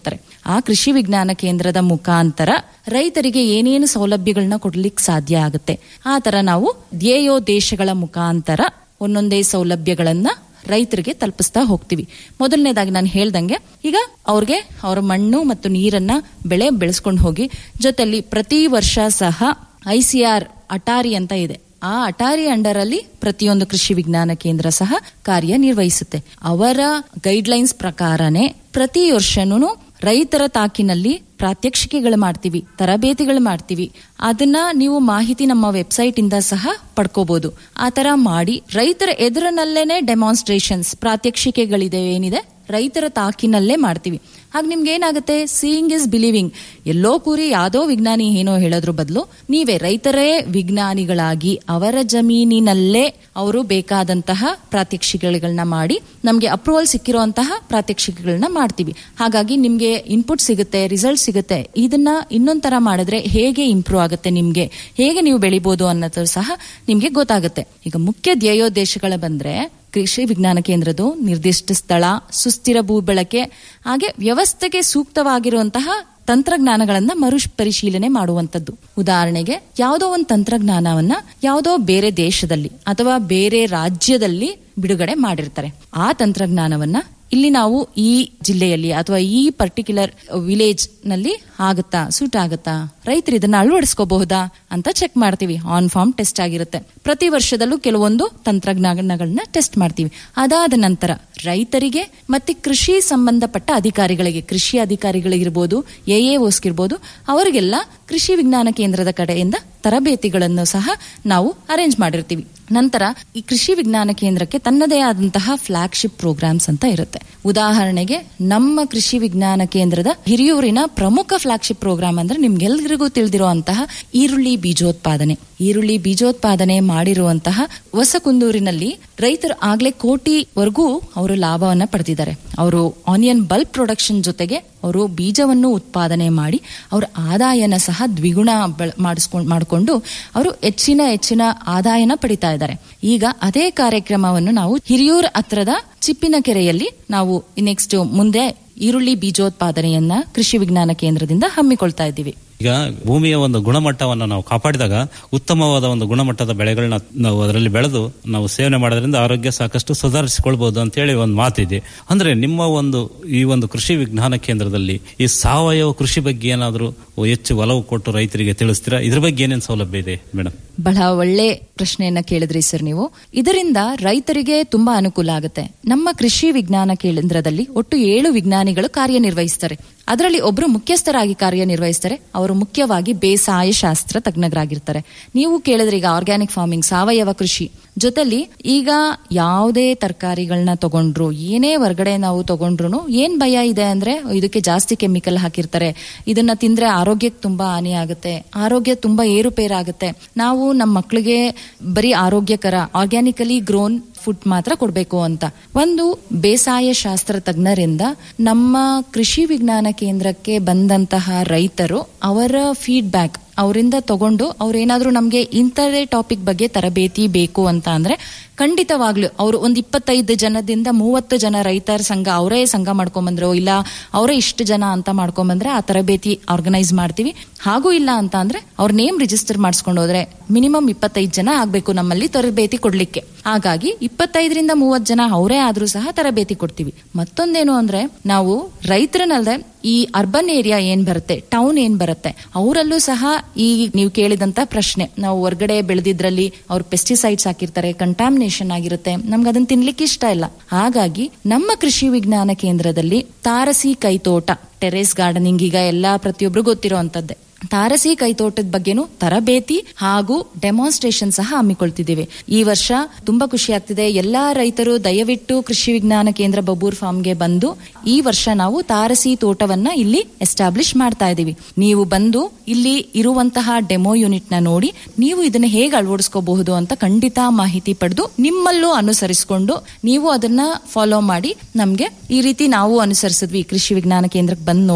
ಆ ಕೃಷಿ ವಿಜ್ಞಾನ ಕೇಂದ್ರದ ಮುಖಾಂತರ ರೈತರಿಗೆ ಏನೇನು ಸೌಲಭ್ಯಗಳನ್ನ ಕೊಡ್ಲಿಕ್ಕೆ ಸಾಧ್ಯ ಆಗುತ್ತೆ ಆ ತರ ನಾವು ಧ್ಯೇಯೋ ದೇಶಗಳ ಮುಖಾಂತರ ಒಂದೊಂದೇ ಸೌಲಭ್ಯಗಳನ್ನ ರೈತರಿಗೆ ತಲುಪಿಸ್ತಾ ಹೋಗ್ತೀವಿ ಮೊದಲನೇದಾಗಿ ನಾನು ಹೇಳ್ದಂಗೆ ಈಗ ಅವ್ರಿಗೆ ಅವರ ಮಣ್ಣು ಮತ್ತು ನೀರನ್ನ ಬೆಳೆ ಬೆಳೆಸ್ಕೊಂಡು ಹೋಗಿ ಜೊತೆಲಿ ಪ್ರತಿ ವರ್ಷ ಸಹ ಐ ಸಿ ಆರ್ ಅಟಾರಿ ಅಂತ ಇದೆ ಆ ಅಟಾರಿ ಅಂಡರ್ ಅಲ್ಲಿ ಪ್ರತಿಯೊಂದು ಕೃಷಿ ವಿಜ್ಞಾನ ಕೇಂದ್ರ ಸಹ ಕಾರ್ಯನಿರ್ವಹಿಸುತ್ತೆ ಅವರ ಗೈಡ್ಲೈನ್ಸ್ ಪ್ರಕಾರನೇ ಪ್ರತಿ ವರ್ಷನೂ ರೈತರ ತಾಕಿನಲ್ಲಿ ಪ್ರಾತ್ಯಕ್ಷಿಕೆಗಳು ಮಾಡ್ತೀವಿ ತರಬೇತಿಗಳು ಮಾಡ್ತೀವಿ ಅದನ್ನ ನೀವು ಮಾಹಿತಿ ನಮ್ಮ ವೆಬ್ಸೈಟ್ ಇಂದ ಸಹ ಪಡ್ಕೋಬಹುದು ಆ ತರ ಮಾಡಿ ರೈತರ ಎದುರಿನಲ್ಲೇನೆ ಡೆಮಾನ್ಸ್ಟ್ರೇಷನ್ಸ್ ಪ್ರಾತ್ಯಕ್ಷಿಕೆಗಳಿದೆ ಏನಿದೆ ರೈತರ ತಾಕಿನಲ್ಲೇ ಮಾಡ್ತೀವಿ ಹಾಗೆ ನಿಮ್ಗೆ ಏನಾಗುತ್ತೆ ಸೀಯಿಂಗ್ ಇಸ್ ಬಿಲೀವಿಂಗ್ ಎಲ್ಲೋ ಕೂರಿ ಯಾವ್ದೋ ವಿಜ್ಞಾನಿ ಏನೋ ಹೇಳೋದ್ರ ಬದಲು ನೀವೇ ರೈತರೇ ವಿಜ್ಞಾನಿಗಳಾಗಿ ಅವರ ಜಮೀನಿನಲ್ಲೇ ಅವರು ಬೇಕಾದಂತಹ ಪ್ರಾತ್ಯಕ್ಷಿಕೆಗಳನ್ನ ಮಾಡಿ ನಮಗೆ ಅಪ್ರೂವಲ್ ಸಿಕ್ಕಿರುವಂತಹ ಪ್ರಾತ್ಯಕ್ಷಿಕೆಗಳನ್ನ ಮಾಡ್ತೀವಿ ಹಾಗಾಗಿ ನಿಮ್ಗೆ ಇನ್ಪುಟ್ ಸಿಗುತ್ತೆ ರಿಸಲ್ಟ್ ಸಿಗುತ್ತೆ ಇದನ್ನ ಇನ್ನೊಂದ್ ತರ ಮಾಡಿದ್ರೆ ಹೇಗೆ ಇಂಪ್ರೂವ್ ಆಗುತ್ತೆ ನಿಮ್ಗೆ ಹೇಗೆ ನೀವು ಬೆಳಿಬಹುದು ಅನ್ನೋದು ಸಹ ನಿಮ್ಗೆ ಗೊತ್ತಾಗುತ್ತೆ ಈಗ ಮುಖ್ಯ ಧ್ಯೇಯೋದ್ದೇಶಗಳ ಬಂದ್ರೆ ಕೃಷಿ ವಿಜ್ಞಾನ ಕೇಂದ್ರದ್ದು ನಿರ್ದಿಷ್ಟ ಸ್ಥಳ ಸುಸ್ಥಿರ ಭೂ ಬಳಕೆ ಹಾಗೆ ವ್ಯವಸ್ಥೆಗೆ ಸೂಕ್ತವಾಗಿರುವಂತಹ ತಂತ್ರಜ್ಞಾನಗಳನ್ನ ಮರು ಪರಿಶೀಲನೆ ಮಾಡುವಂತದ್ದು ಉದಾಹರಣೆಗೆ ಯಾವುದೋ ಒಂದು ತಂತ್ರಜ್ಞಾನವನ್ನ ಯಾವುದೋ ಬೇರೆ ದೇಶದಲ್ಲಿ ಅಥವಾ ಬೇರೆ ರಾಜ್ಯದಲ್ಲಿ ಬಿಡುಗಡೆ ಮಾಡಿರ್ತಾರೆ ಆ ತಂತ್ರಜ್ಞಾನವನ್ನ ಇಲ್ಲಿ ನಾವು ಈ ಜಿಲ್ಲೆಯಲ್ಲಿ ಅಥವಾ ಈ ಪರ್ಟಿಕ್ಯುಲರ್ ವಿಲೇಜ್ ನಲ್ಲಿ ಆಗುತ್ತಾ ಸೂಟ್ ಆಗುತ್ತಾ ರೈತರು ಇದನ್ನ ಅಳವಡಿಸ್ಕೋಬಹುದಾ ಅಂತ ಚೆಕ್ ಮಾಡ್ತೀವಿ ಆನ್ ಫಾರ್ಮ್ ಟೆಸ್ಟ್ ಆಗಿರುತ್ತೆ ಪ್ರತಿ ವರ್ಷದಲ್ಲೂ ಕೆಲವೊಂದು ತಂತ್ರಜ್ಞಾನಗಳನ್ನ ಟೆಸ್ಟ್ ಮಾಡ್ತೀವಿ ಅದಾದ ನಂತರ ರೈತರಿಗೆ ಮತ್ತೆ ಕೃಷಿ ಸಂಬಂಧಪಟ್ಟ ಅಧಿಕಾರಿಗಳಿಗೆ ಕೃಷಿ ಅಧಿಕಾರಿಗಳಿಗಿರ್ಬೋದು ಎಎಒಸ್ಗಿರ್ಬೋದು ಅವರಿಗೆಲ್ಲ ಕೃಷಿ ವಿಜ್ಞಾನ ಕೇಂದ್ರದ ಕಡೆಯಿಂದ ತರಬೇತಿಗಳನ್ನು ಸಹ ನಾವು ಅರೇಂಜ್ ಮಾಡಿರ್ತೀವಿ ನಂತರ ಈ ಕೃಷಿ ವಿಜ್ಞಾನ ಕೇಂದ್ರಕ್ಕೆ ತನ್ನದೇ ಆದಂತಹ ಫ್ಲಾಗ್ಶಿಪ್ ಪ್ರೋಗ್ರಾಮ್ಸ್ ಅಂತ ಇರುತ್ತೆ ಉದಾಹರಣೆಗೆ ನಮ್ಮ ಕೃಷಿ ವಿಜ್ಞಾನ ಕೇಂದ್ರದ ಹಿರಿಯೂರಿನ ಪ್ರಮುಖ ಫ್ಲಾಗ್ಶಿಪ್ ಪ್ರೋಗ್ರಾಮ್ ಅಂದ್ರೆ ನಿಮ್ಗೆಲ್ರಿಗೂ ತಿಳಿದಿರುವಂತಹ ಈರುಳ್ಳಿ ಬೀಜೋತ್ಪಾದನೆ ಈರುಳ್ಳಿ ಬೀಜೋತ್ಪಾದನೆ ಮಾಡಿರುವಂತಹ ಹೊಸಕುಂದೂರಿನಲ್ಲಿ ರೈತರು ಆಗ್ಲೇ ಕೋಟಿವರೆಗೂ ಅವರು ಲಾಭವನ್ನ ಪಡೆದಿದ್ದಾರೆ ಅವರು ಆನಿಯನ್ ಬಲ್ಕ್ ಪ್ರೊಡಕ್ಷನ್ ಜೊತೆಗೆ ಅವರು ಬೀಜವನ್ನು ಉತ್ಪಾದನೆ ಮಾಡಿ ಅವರ ಆದಾಯನ ಸಹ ದ್ವಿಗುಣ ಮಾಡಿಸ್ಕೊಂಡು ಮಾಡಿಕೊಂಡು ಅವರು ಹೆಚ್ಚಿನ ಹೆಚ್ಚಿನ ಆದಾಯನ ಪಡಿತಾ ಇದ್ದಾರೆ ಈಗ ಅದೇ ಕಾರ್ಯಕ್ರಮವನ್ನು ನಾವು ಹಿರಿಯೂರ್ ಹತ್ರದ ಚಿಪ್ಪಿನ ಕೆರೆಯಲ್ಲಿ ನಾವು ನೆಕ್ಸ್ಟ್ ಮುಂದೆ ಈರುಳ್ಳಿ ಬೀಜೋತ್ಪಾದನೆಯನ್ನ ಕೃಷಿ ವಿಜ್ಞಾನ ಕೇಂದ್ರದಿಂದ ಹಮ್ಮಿಕೊಳ್ತಾ ಇದ್ದೀವಿ ಈಗ ಭೂಮಿಯ ಒಂದು ಗುಣಮಟ್ಟವನ್ನು ನಾವು ಕಾಪಾಡಿದಾಗ ಉತ್ತಮವಾದ ಒಂದು ಗುಣಮಟ್ಟದ ಬೆಳೆಗಳನ್ನ ನಾವು ಅದರಲ್ಲಿ ಬೆಳೆದು ನಾವು ಸೇವನೆ ಮಾಡೋದ್ರಿಂದ ಆರೋಗ್ಯ ಸಾಕಷ್ಟು ಸುಧಾರಿಸಿಕೊಳ್ಬಹುದು ಅಂತ ಹೇಳಿ ಒಂದು ಮಾತಿದೆ ಅಂದ್ರೆ ನಿಮ್ಮ ಒಂದು ಈ ಒಂದು ಕೃಷಿ ವಿಜ್ಞಾನ ಕೇಂದ್ರದಲ್ಲಿ ಈ ಸಾವಯವ ಕೃಷಿ ಬಗ್ಗೆ ಏನಾದರೂ ಹೆಚ್ಚು ಒಲವು ಕೊಟ್ಟು ರೈತರಿಗೆ ತಿಳಿಸ್ತೀರಾ ಇದ್ರ ಬಗ್ಗೆ ಏನೇನು ಸೌಲಭ್ಯ ಇದೆ ಮೇಡಮ್ ಬಹಳ ಒಳ್ಳೆ ಪ್ರಶ್ನೆಯನ್ನ ಕೇಳಿದ್ರಿ ಸರ್ ನೀವು ಇದರಿಂದ ರೈತರಿಗೆ ತುಂಬಾ ಅನುಕೂಲ ಆಗುತ್ತೆ ನಮ್ಮ ಕೃಷಿ ವಿಜ್ಞಾನ ಕೇಂದ್ರದಲ್ಲಿ ಒಟ್ಟು ಏಳು ವಿಜ್ಞಾನಿಗಳು ಕಾರ್ಯನಿರ್ವಹಿಸ್ತಾರೆ ಅದರಲ್ಲಿ ಒಬ್ರು ಮುಖ್ಯಸ್ಥರಾಗಿ ಕಾರ್ಯನಿರ್ವಹಿಸ್ತಾರೆ ಅವರು ಮುಖ್ಯವಾಗಿ ಬೇಸಾಯ ಶಾಸ್ತ್ರ ತಜ್ಞರಾಗಿರ್ತಾರೆ ನೀವು ಕೇಳಿದ್ರೆ ಈಗ ಆರ್ಗ್ಯಾನಿಕ್ ಫಾರ್ಮಿಂಗ್ ಸಾವಯವ ಕೃಷಿ ಜೊತೆಲಿ ಈಗ ಯಾವುದೇ ತರಕಾರಿಗಳನ್ನ ತಗೊಂಡ್ರು ಏನೇ ಹೊರಗಡೆ ನಾವು ತಗೊಂಡ್ರು ಏನ್ ಭಯ ಇದೆ ಅಂದ್ರೆ ಇದಕ್ಕೆ ಜಾಸ್ತಿ ಕೆಮಿಕಲ್ ಹಾಕಿರ್ತಾರೆ ಇದನ್ನ ತಿಂದ್ರೆ ಆರೋಗ್ಯಕ್ಕೆ ತುಂಬಾ ಹಾನಿ ಆಗುತ್ತೆ ಆರೋಗ್ಯ ತುಂಬಾ ಏರುಪೇರಾಗುತ್ತೆ ನಾವು ನಮ್ಮ ಮಕ್ಕಳಿಗೆ ಬರೀ ಆರೋಗ್ಯಕರ ಆರ್ಗ್ಯಾನಿಕಲಿ ಗ್ರೋನ್ ಫುಡ್ ಮಾತ್ರ ಕೊಡಬೇಕು ಅಂತ ಒಂದು ಬೇಸಾಯ ಶಾಸ್ತ್ರ ತಜ್ಞರಿಂದ ನಮ್ಮ ಕೃಷಿ ವಿಜ್ಞಾನ ಕೇಂದ್ರಕ್ಕೆ ಬಂದಂತಹ ರೈತರು ಅವರ ಫೀಡ್ಬ್ಯಾಕ್ ಅವರಿಂದ ತಗೊಂಡು ಅವ್ರೇನಾದ್ರೂ ನಮ್ಗೆ ಇಂಥದೇ ಟಾಪಿಕ್ ಬಗ್ಗೆ ತರಬೇತಿ ಬೇಕು ಅಂತ ಅಂದ್ರೆ ಖಂಡಿತವಾಗ್ಲು ಅವರು ಒಂದ್ ಇಪ್ಪತ್ತೈದು ಜನದಿಂದ ಮೂವತ್ತು ಜನ ರೈತರ ಸಂಘ ಅವರೇ ಸಂಘ ಮಾಡ್ಕೊಂಬಂದ್ರು ಇಲ್ಲ ಅವರೇ ಇಷ್ಟು ಜನ ಅಂತ ಮಾಡ್ಕೊಂಬಂದ್ರೆ ಆ ತರಬೇತಿ ಆರ್ಗನೈಸ್ ಮಾಡ್ತೀವಿ ಹಾಗೂ ಇಲ್ಲ ಅಂತ ಅಂದ್ರೆ ಅವ್ರ ನೇಮ್ ರಿಜಿಸ್ಟರ್ ಮಾಡಿಸ್ಕೊಂಡು ಹೋದ್ರೆ ಮಿನಿಮಮ್ ಇಪ್ಪತ್ತೈದು ಜನ ಆಗ್ಬೇಕು ನಮ್ಮಲ್ಲಿ ತರಬೇತಿ ಕೊಡ್ಲಿಕ್ಕೆ ಹಾಗಾಗಿ ಇಪ್ಪತ್ತೈದರಿಂದ ಮೂವತ್ ಜನ ಅವರೇ ಆದ್ರೂ ಸಹ ತರಬೇತಿ ಕೊಡ್ತೀವಿ ಮತ್ತೊಂದೇನು ಅಂದ್ರೆ ನಾವು ರೈತರನ್ನಲ್ದೆ ಈ ಅರ್ಬನ್ ಏರಿಯಾ ಏನ್ ಬರುತ್ತೆ ಟೌನ್ ಏನ್ ಬರುತ್ತೆ ಅವರಲ್ಲೂ ಸಹ ಈ ನೀವು ಕೇಳಿದಂತ ಪ್ರಶ್ನೆ ನಾವು ಹೊರಗಡೆ ಬೆಳೆದಿದ್ರಲ್ಲಿ ಅವ್ರು ಪೆಸ್ಟಿಸೈಡ್ಸ್ ಹಾಕಿರ್ತಾರೆ ಕಂಟಾಮಿನೇಷನ್ ಆಗಿರುತ್ತೆ ನಮ್ಗೆ ಅದನ್ನ ತಿನ್ಲಿಕ್ಕೆ ಇಷ್ಟ ಇಲ್ಲ ಹಾಗಾಗಿ ನಮ್ಮ ಕೃಷಿ ವಿಜ್ಞಾನ ಕೇಂದ್ರದಲ್ಲಿ ತಾರಸಿ ಕೈತೋಟ ಟೆರೇಸ್ ಗಾರ್ಡನಿಂಗ್ ಈಗ ಎಲ್ಲಾ ಪ್ರತಿಯೊಬ್ರು ಗೊತ್ತಿರುವಂತದ್ದೇ ತಾರಸಿ ಕೈತೋಟದ ಬಗ್ಗೆನೂ ತರಬೇತಿ ಹಾಗೂ ಡೆಮಾನ್ಸ್ಟ್ರೇಷನ್ ಸಹ ಹಮ್ಮಿಕೊಳ್ತಿದ್ದೀವಿ ಈ ವರ್ಷ ತುಂಬಾ ಖುಷಿ ಆಗ್ತಿದೆ ಎಲ್ಲಾ ರೈತರು ದಯವಿಟ್ಟು ಕೃಷಿ ವಿಜ್ಞಾನ ಕೇಂದ್ರ ಬಬ್ಬೂರ್ ಫಾರ್ಮ್ಗೆ ಬಂದು ಈ ವರ್ಷ ನಾವು ತಾರಸಿ ತೋಟವನ್ನ ಇಲ್ಲಿ ಎಸ್ಟಾಬ್ಲಿಷ್ ಮಾಡ್ತಾ ಇದ್ದೀವಿ ನೀವು ಬಂದು ಇಲ್ಲಿ ಇರುವಂತಹ ಡೆಮೋ ಯೂನಿಟ್ ನ ನೋಡಿ ನೀವು ಇದನ್ನ ಹೇಗೆ ಅಳವಡಿಸ್ಕೋಬಹುದು ಅಂತ ಖಂಡಿತ ಮಾಹಿತಿ ಪಡೆದು ನಿಮ್ಮಲ್ಲೂ ಅನುಸರಿಸಿಕೊಂಡು ನೀವು ಅದನ್ನ ಫಾಲೋ ಮಾಡಿ ನಮ್ಗೆ ಈ ರೀತಿ ನಾವು ಅನುಸರಿಸಿದ್ವಿ ಕೃಷಿ ವಿಜ್ಞಾನ ಕೇಂದ್ರಕ್ಕೆ ಬಂದು ನೋಡಿ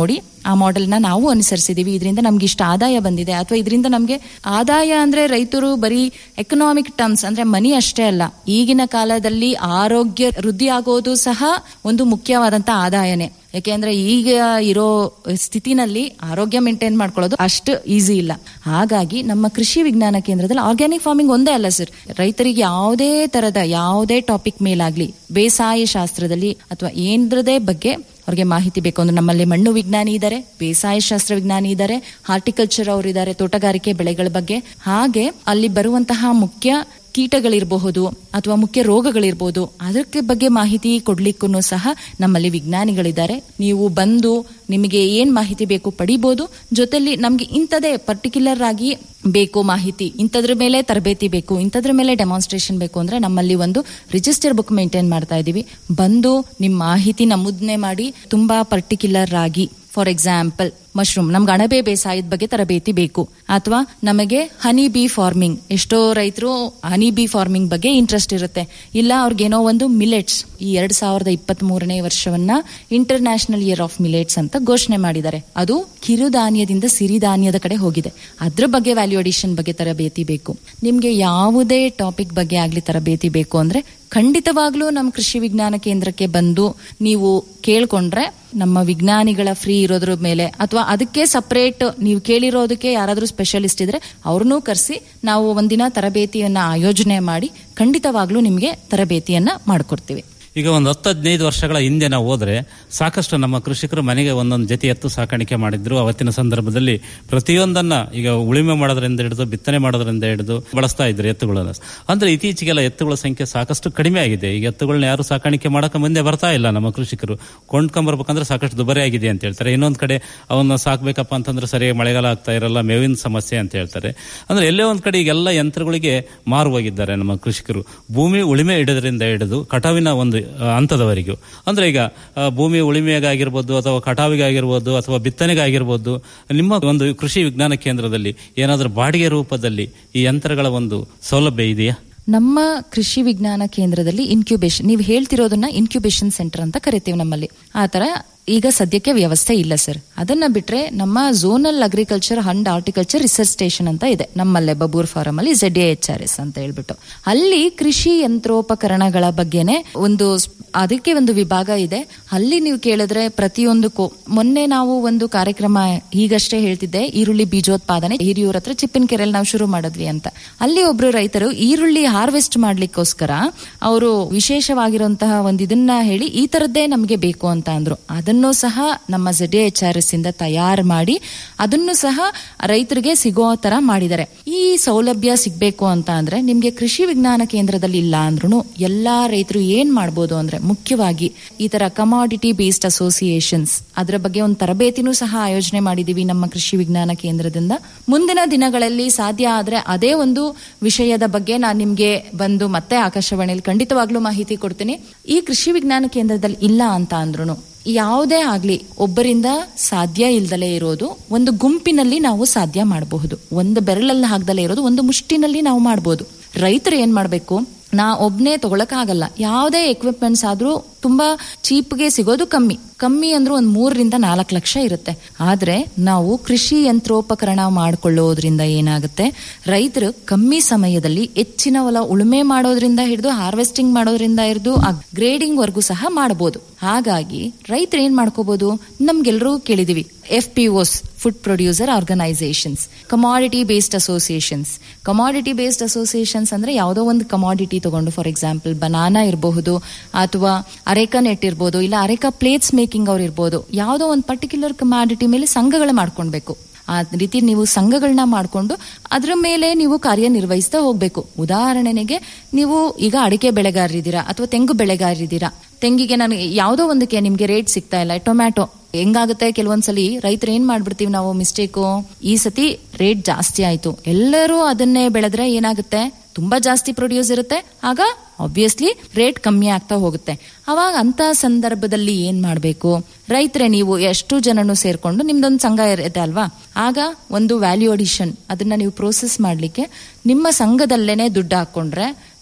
ಆ ಮಾಡೆಲ್ನ ನಾವು ಅನುಸರಿಸಿದೀವಿ ಇದರಿಂದ ನಮ್ಗೆ ಇಷ್ಟ ಆದಾಯ ಬಂದಿದೆ ಅಥವಾ ಇದರಿಂದ ನಮ್ಗೆ ಆದಾಯ ಅಂದ್ರೆ ರೈತರು ಬರೀ ಎಕನಾಮಿಕ್ ಟರ್ಮ್ಸ್ ಅಂದ್ರೆ ಮನಿ ಅಷ್ಟೇ ಅಲ್ಲ ಈಗಿನ ಕಾಲದಲ್ಲಿ ಆರೋಗ್ಯ ವೃದ್ಧಿ ಆಗೋದು ಸಹ ಒಂದು ಮುಖ್ಯವಾದಂತ ಆದಾಯನೇ ಯಾಕೆಂದ್ರೆ ಈಗ ಇರೋ ಸ್ಥಿತಿನಲ್ಲಿ ಆರೋಗ್ಯ ಮೇಂಟೈನ್ ಮಾಡ್ಕೊಳ್ಳೋದು ಅಷ್ಟು ಈಸಿ ಇಲ್ಲ ಹಾಗಾಗಿ ನಮ್ಮ ಕೃಷಿ ವಿಜ್ಞಾನ ಕೇಂದ್ರದಲ್ಲಿ ಆರ್ಗ್ಯಾನಿಕ್ ಫಾರ್ಮಿಂಗ್ ಒಂದೇ ಅಲ್ಲ ಸರ್ ರೈತರಿಗೆ ಯಾವುದೇ ತರದ ಯಾವುದೇ ಟಾಪಿಕ್ ಮೇಲಾಗ್ಲಿ ಬೇಸಾಯ ಶಾಸ್ತ್ರದಲ್ಲಿ ಅಥವಾ ಏನದ್ರದೇ ಬಗ್ಗೆ ಅವ್ರಿಗೆ ಮಾಹಿತಿ ಬೇಕು ಅಂದ್ರೆ ನಮ್ಮಲ್ಲಿ ಮಣ್ಣು ವಿಜ್ಞಾನಿ ಇದ್ದಾರೆ ಬೇಸಾಯ ಶಾಸ್ತ್ರ ವಿಜ್ಞಾನಿ ಇದ್ದಾರೆ ಹಾರ್ಟಿಕಲ್ಚರ್ ಅವರು ಇದ್ದಾರೆ ತೋಟಗಾರಿಕೆ ಬೆಳೆಗಳ ಬಗ್ಗೆ ಹಾಗೆ ಅಲ್ಲಿ ಬರುವಂತಹ ಮುಖ್ಯ ಕೀಟಗಳಿರಬಹುದು ಅಥವಾ ಮುಖ್ಯ ರೋಗಗಳಿರ್ಬೋದು ಅದಕ್ಕೆ ಬಗ್ಗೆ ಮಾಹಿತಿ ಕೊಡ್ಲಿಕ್ಕೂ ಸಹ ನಮ್ಮಲ್ಲಿ ವಿಜ್ಞಾನಿಗಳಿದ್ದಾರೆ ನೀವು ಬಂದು ನಿಮಗೆ ಏನ್ ಮಾಹಿತಿ ಬೇಕು ಪಡಿಬಹುದು ಜೊತೆಲಿ ನಮ್ಗೆ ಇಂಥದೇ ಪರ್ಟಿಕ್ಯುಲರ್ ಆಗಿ ಬೇಕು ಮಾಹಿತಿ ಇಂಥದ್ರ ಮೇಲೆ ತರಬೇತಿ ಬೇಕು ಇಂಥದ್ರ ಮೇಲೆ ಡೆಮಾನ್ಸ್ಟ್ರೇಷನ್ ಬೇಕು ಅಂದ್ರೆ ನಮ್ಮಲ್ಲಿ ಒಂದು ರಿಜಿಸ್ಟರ್ ಬುಕ್ ಮೇಂಟೈನ್ ಮಾಡ್ತಾ ಇದೀವಿ ಬಂದು ನಿಮ್ಮ ಮಾಹಿತಿ ನಮೂದನೆ ಮಾಡಿ ತುಂಬಾ ಪರ್ಟಿಕ್ಯುಲರ್ ಆಗಿ ಫಾರ್ ಎಕ್ಸಾಂಪಲ್ ಮಶ್ರೂಮ್ ನಮ್ಗೆ ಅಣಬೆ ಬೇಸಾಯದ ಬಗ್ಗೆ ತರಬೇತಿ ಬೇಕು ಅಥವಾ ನಮಗೆ ಹನಿ ಬಿ ಫಾರ್ಮಿಂಗ್ ಎಷ್ಟೋ ರೈತರು ಹನಿ ಬಿ ಫಾರ್ಮಿಂಗ್ ಬಗ್ಗೆ ಇಂಟ್ರೆಸ್ಟ್ ಇರುತ್ತೆ ಇಲ್ಲ ಅವ್ರಿಗೇನೋ ಒಂದು ಮಿಲೆಟ್ಸ್ ಈ ಎರಡ್ ಸಾವಿರದ ಇಪ್ಪತ್ತ್ ಮೂರನೇ ವರ್ಷವನ್ನ international year of millets ಅಂತ ಘೋಷಣೆ ಮಾಡಿದ್ದಾರೆ ಅದು ಕಿರುಧಾನ್ಯದಿಂದ ಸಿರಿಧಾನ್ಯದ ಕಡೆ ಹೋಗಿದೆ ಅದ್ರ ಬಗ್ಗೆ ವ್ಯಾಲ್ಯೂ ಅಡಿಷನ್ ಬಗ್ಗೆ ತರಬೇತಿ ಬೇಕು ನಿಮ್ಗೆ ಯಾವುದೇ ಟಾಪಿಕ್ ಬಗ್ಗೆ ಆಗ್ಲಿ ತರಬೇತಿ ಬೇಕು ಅಂದ್ರೆ ಖಂಡಿತವಾಗ್ಲೂ ನಮ್ಮ ಕೃಷಿ ವಿಜ್ಞಾನ ಕೇಂದ್ರಕ್ಕೆ ಬಂದು ನೀವು ಕೇಳ್ಕೊಂಡ್ರೆ ನಮ್ಮ ವಿಜ್ಞಾನಿಗಳ ಫ್ರೀ ಇರೋದ್ರ ಮೇಲೆ ಅಥವಾ ಅದಕ್ಕೆ ಸಪರೇಟ್ ನೀವು ಕೇಳಿರೋದಕ್ಕೆ ಯಾರಾದ್ರೂ ಸ್ಪೆಷಲಿಸ್ಟ್ ಇದ್ರೆ ಅವ್ರನ್ನೂ ಕರೆಸಿ ನಾವು ಒಂದಿನ ತರಬೇತಿಯನ್ನ ಆಯೋಜನೆ ಮಾಡಿ ಖಂಡಿತವಾಗ್ಲೂ ನಿಮಗೆ ತರಬೇತಿಯನ್ನ ಮಾಡಿಕೊಡ್ತೀವಿ ಈಗ ಒಂದು ಹತ್ತು ಹದಿನೈದು ವರ್ಷಗಳ ಹಿಂದೆ ನಾವು ಹೋದ್ರೆ ಸಾಕಷ್ಟು ನಮ್ಮ ಕೃಷಿಕರು ಮನೆಗೆ ಒಂದೊಂದು ಜೊತೆ ಎತ್ತು ಸಾಕಾಣಿಕೆ ಮಾಡಿದ್ರು ಅವತ್ತಿನ ಸಂದರ್ಭದಲ್ಲಿ ಪ್ರತಿಯೊಂದನ್ನ ಈಗ ಉಳಿಮೆ ಮಾಡೋದ್ರಿಂದ ಹಿಡಿದು ಬಿತ್ತನೆ ಮಾಡೋದ್ರಿಂದ ಹಿಡಿದು ಬಳಸ್ತಾ ಇದ್ರು ಎತ್ತುಗಳನ್ನ ಅಂದ್ರೆ ಇತ್ತೀಚೆಗೆಲ್ಲ ಎತ್ತುಗಳ ಸಂಖ್ಯೆ ಸಾಕಷ್ಟು ಕಡಿಮೆ ಆಗಿದೆ ಈಗ ಎತ್ತುಗಳನ್ನ ಯಾರು ಸಾಕಾಣಿಕೆ ಮಾಡಕ್ಕೆ ಮುಂದೆ ಬರ್ತಾ ಇಲ್ಲ ನಮ್ಮ ಕೃಷಿಕರು ಕೊಂಡ್ಕೊಂಬರ್ಬೇಕಂದ್ರೆ ಸಾಕಷ್ಟು ದುಬಾರಿ ಆಗಿದೆ ಅಂತ ಹೇಳ್ತಾರೆ ಇನ್ನೊಂದ್ ಕಡೆ ಅವನ್ನ ಸಾಕ್ಬೇಕಪ್ಪ ಅಂತಂದ್ರೆ ಸರಿಯಾಗಿ ಮಳೆಗಾಲ ಆಗ್ತಾ ಇರಲ್ಲ ಮೇವಿನ ಸಮಸ್ಯೆ ಅಂತ ಹೇಳ್ತಾರೆ ಅಂದ್ರೆ ಎಲ್ಲೇ ಒಂದ್ ಕಡೆ ಈಗೆಲ್ಲ ಯಂತ್ರಗಳಿಗೆ ಮಾರು ಹೋಗಿದ್ದಾರೆ ನಮ್ಮ ಕೃಷಿಕರು ಭೂಮಿ ಉಳಿಮೆ ಹಿಡಿದ್ರಿಂದ ಹಿಡಿದು ಕಟಾವಿನ ಒಂದು ಆ, ಹಂತದವರೆಗೂ ಅಂದ್ರೆ ಈಗ ಆ, ಭೂಮಿ ಉಳಿಮೆಗಾಗಿರ್ಬೋದು ಅಥವಾ ಕಟಾವಿಗಾಗಿರ್ಬೋದು ಅಥವಾ ಬಿತ್ತನೆಗಾಗಿರ್ಬೋದು ನಿಮ್ಮ ಒಂದು ಕೃಷಿ ವಿಜ್ಞಾನ ಕೇಂದ್ರದಲ್ಲಿ ಏನಾದರೂ ಬಾಡಿಗೆ ರೂಪದಲ್ಲಿ ಈ ಯಂತ್ರಗಳ ಒಂದು ಸೌಲಭ್ಯ ಇದೆಯಾ ನಮ್ಮ ಕೃಷಿ ವಿಜ್ಞಾನ ಕೇಂದ್ರದಲ್ಲಿ ಇನ್ಕ್ಯುಬೇಷನ್ ನೀವು ಹೇಳ್ತಿರೋದನ್ನ ಇನ್ಕ್ಯುಬೇಷನ್ ಸೆಂಟರ್ ಅಂತ ಕರಿತೀವಿ ನಮ್ಮಲ್ಲಿ ಆ ತರ ಈಗ ಸದ್ಯಕ್ಕೆ ವ್ಯವಸ್ಥೆ ಇಲ್ಲ ಸರ್ ಅದನ್ನ ಬಿಟ್ರೆ ನಮ್ಮ zonal agriculture and horticulture research station ಅಂತ ಇದೆ ನಮ್ಮಲ್ಲೇ ಬಬೂರ್ ಫಾರಂ ಅಲ್ಲಿ ಜೆಡ್ ಎಚ್ ಆರ್ ಎಸ್ ಅಂತ ಹೇಳ್ಬಿಟ್ಟು ಅಲ್ಲಿ ಕೃಷಿ ಯಂತ್ರೋಪಕರಣಗಳ ಬಗ್ಗೆನೆ ಒಂದು ಸ್- ಅದಕ್ಕೆ ಒಂದು ವಿಭಾಗ ಇದೆ ಅಲ್ಲಿ ನೀವು ಕೇಳಿದ್ರೆ ಪ್ರತಿಯೊಂದಕ್ಕೂ ಮೊನ್ನೆ ನಾವು ಒಂದು ಕಾರ್ಯಕ್ರಮ ಈಗಷ್ಟೇ ಹೇಳ್ತಿದ್ದೆ ಈರುಳ್ಳಿ ಬೀಜೋತ್ಪಾದನೆ ಹಿರಿಯೂರ್ ಹತ್ರ ಚಿಪ್ಪನಕೆರೆಯಲ್ಲಿ ನಾವು ಶುರು ಮಾಡಿದ್ವಿ ಅಂತ ಅಲ್ಲಿ ಒಬ್ರು ರೈತರು ಈರುಳ್ಳಿ ಹಾರ್ವೆಸ್ಟ್ ಮಾಡ್ಲಿಕ್ಕೋಸ್ಕರ ಅವರು ವಿಶೇಷವಾಗಿರುವಂತಹ ಒಂದು ಇದನ್ನ ಹೇಳಿ ಈ ತರದ್ದೇ ನಮಗೆ ಬೇಕು ಅಂತ ಅಂದ್ರು ಅದನ್ನು ಸಹ ನಮ್ಮ ಜೆಡ್ ಎಚ್ ಆರ್ ಎಸ್ ಇಂದ ತಯಾರು ಮಾಡಿ ಅದನ್ನು ಸಹ ರೈತರಿಗೆ ಸಿಗೋ ತರ ಮಾಡಿದ್ದಾರೆ ಈ ಸೌಲಭ್ಯ ಸಿಗ್ಬೇಕು ಅಂತ ಅಂದ್ರೆ ನಿಮ್ಗೆ ಕೃಷಿ ವಿಜ್ಞಾನ ಕೇಂದ್ರದಲ್ಲಿ ಇಲ್ಲ ಅಂದ್ರೂ ಎಲ್ಲಾ ರೈತರು ಏನ್ ಮಾಡ್ಬೋದು ಅಂದ್ರೆ ಮುಖ್ಯವಾಗಿ ಈ ತರ ಕಮಾಡಿಟಿ ಬೇಸ್ಡ್ ಅಸೋಸಿಯೇಷನ್ಸ್ ಅದರ ಬಗ್ಗೆ ಒಂದು ತರಬೇತಿನೂ ಸಹ ಆಯೋಜನೆ ಮಾಡಿದೀವಿ ನಮ್ಮ ಕೃಷಿ ವಿಜ್ಞಾನ ಕೇಂದ್ರದಿಂದ ಮುಂದಿನ ದಿನಗಳಲ್ಲಿ ಸಾಧ್ಯ ಆದ್ರೆ ಅದೇ ಒಂದು ವಿಷಯದ ಬಗ್ಗೆ ನಾನು ನಿಮ್ಗೆ ಬಂದು ಮತ್ತೆ ಆಕಾಶವಾಣಿಯಲ್ಲಿ ಖಂಡಿತವಾಗ್ಲೂ ಮಾಹಿತಿ ಕೊಡ್ತೀನಿ ಈ ಕೃಷಿ ವಿಜ್ಞಾನ ಕೇಂದ್ರದಲ್ಲಿ ಇಲ್ಲ ಅಂತ ಅಂದ್ರೂ ಯಾವುದೇ ಆಗ್ಲಿ ಒಬ್ಬರಿಂದ ಸಾಧ್ಯ ಇಲ್ದಲೇ ಇರೋದು ಒಂದು ಗುಂಪಿನಲ್ಲಿ ನಾವು ಸಾಧ್ಯ ಮಾಡಬಹುದು ಒಂದು ಬೆರಳಲ್ಲಿ ಹಾಕ್ದಲೇ ಇರೋದು ಒಂದು ಮುಷ್ಟಿನಲ್ಲಿ ನಾವು ಮಾಡಬಹುದು ರೈತರು ಏನ್ ಮಾಡ್ಬೇಕು ನಾ ಒಬ್ನೇ ತಗೊಳಕ್ಕಾಗಲ್ಲ ಯಾವುದೇ ಎಕ್ವಿಪ್ಮೆಂಟ್ಸ್ ಆದ್ರೂ ತುಂಬಾ ಚೀಪ್ಗೆ ಸಿಗೋದು ಕಮ್ಮಿ ಕಮ್ಮಿ ಅಂದ್ರೂ ಒಂದ್ ಮೂರರಿಂದ ನಾಲ್ಕು ಲಕ್ಷ ಇರುತ್ತೆ ಆದ್ರೆ ನಾವು ಕೃಷಿ ಯಂತ್ರೋಪಕರಣ ಮಾಡ್ಕೊಳ್ಳೋದ್ರಿಂದ ಏನಾಗುತ್ತೆ ರೈತರು ಕಮ್ಮಿ ಸಮಯದಲ್ಲಿ ಹೆಚ್ಚಿನ ಹೊಲ ಉಳುಮೆ ಮಾಡೋದ್ರಿಂದ ಹಿಡಿದು ಹಾರ್ವೆಸ್ಟಿಂಗ್ ಮಾಡೋದ್ರಿಂದ ಹಿಡಿದು ಗ್ರೇಡಿಂಗ್ ವರ್ಗೂ ಸಹ ಮಾಡಬಹುದು ಹಾಗಾಗಿ ರೈತರು ಏನ್ ಮಾಡ್ಕೋಬಹುದು ನಮ್ಗೆಲ್ರೂ ಕೇಳಿದಿವಿ F P Os food producer organisations commodity based associations commodity based associations ಅಂದ್ರೆ ಯಾವುದೋ ಒಂದು ಕಮಾಡಿಟಿ ತಗೊಂಡು ಫಾರ್ ಎಕ್ಸಾಂಪಲ್ ಬನಾನಾ ಇರಬಹುದು ಅಥವಾ ಅರೆಕಾ ನೆಟ್ ಇರ್ಬೋದು ಇಲ್ಲ ಅರೆಕಾ ಪ್ಲೇಟ್ಸ್ ಮೇಕಿಂಗ್ ಅವ್ರು ಇರ್ಬೋದು ಯಾವುದೋ ಒಂದು ಪರ್ಟಿಕ್ಯುಲರ್ ಕಮಾಡಿಟಿ ಮೇಲೆ ಸಂಘಗಳು ಮಾಡ್ಕೊಳ್ಬೇಕು ಆ ರೀತಿ ನೀವು ಸಂಘಗಳನ್ನ ಮಾಡಿಕೊಂಡು ಅದರ ಮೇಲೆ ನೀವು ಕಾರ್ಯನಿರ್ವಹಿಸ್ತಾ ಹೋಗ್ಬೇಕು ಉದಾಹರಣೆಗೆ ನೀವು ಈಗ ಅಡಿಕೆ ಬೆಳೆಗಾರರಿದ್ದೀರಾ ಅಥವಾ ತೆಂಗು ಬೆಳೆಗಾರರಿದ್ದೀರಾ ತೆಂಗಿಗೆ ನನಗೆ ಯಾವುದೋ ಒಂದಕ್ಕೆ ನಿಮ್ಗೆ ರೇಟ್ ಸಿಗ್ತಾ ಇಲ್ಲ ಟೊಮ್ಯಾಟೊ ಹೆಂಗಾಗುತ್ತೆ ಕೆಲವೊಂದ್ಸಲಿ ರೈತರು ಏನ್ ಮಾಡ್ಬಿಡ್ತೀವಿ ನಾವು ಮಿಸ್ಟೇಕು ಈ ಸತಿ ರೇಟ್ ಜಾಸ್ತಿ ಆಯ್ತು ಎಲ್ಲರೂ ಅದನ್ನೇ ಬೆಳೆದ್ರೆ ಏನಾಗುತ್ತೆ ತುಂಬಾ ಜಾಸ್ತಿ ಪ್ರೊಡ್ಯೂಸ್ ಇರುತ್ತೆ ಆಗ ಆಬ್ವಿಯಸ್ಲಿ ರೇಟ್ ಕಮ್ಮಿ ಆಗ್ತಾ ಹೋಗುತ್ತೆ ಅವಾಗ ಅಂತ ಸಂದರ್ಭದಲ್ಲಿ ಏನ್ ಮಾಡ್ಬೇಕು ರೈತರೇ ನೀವು ಎಷ್ಟು ಜನನು ಸೇರ್ಕೊಂಡು ನಿಮ್ದೊಂದು ಸಂಘ ಇರುತ್ತೆ ಅಲ್ವಾ ಆಗ ಒಂದು ವ್ಯಾಲ್ಯೂ ಅಡಿಷನ್ ಅದನ್ನ ನೀವು ಪ್ರೋಸೆಸ್ ಮಾಡ್ಲಿಕ್ಕೆ ನಿಮ್ಮ ಸಂಘದಲ್ಲೇನೆ ದುಡ್ಡು ಹಾಕೊಂಡ್ರೆ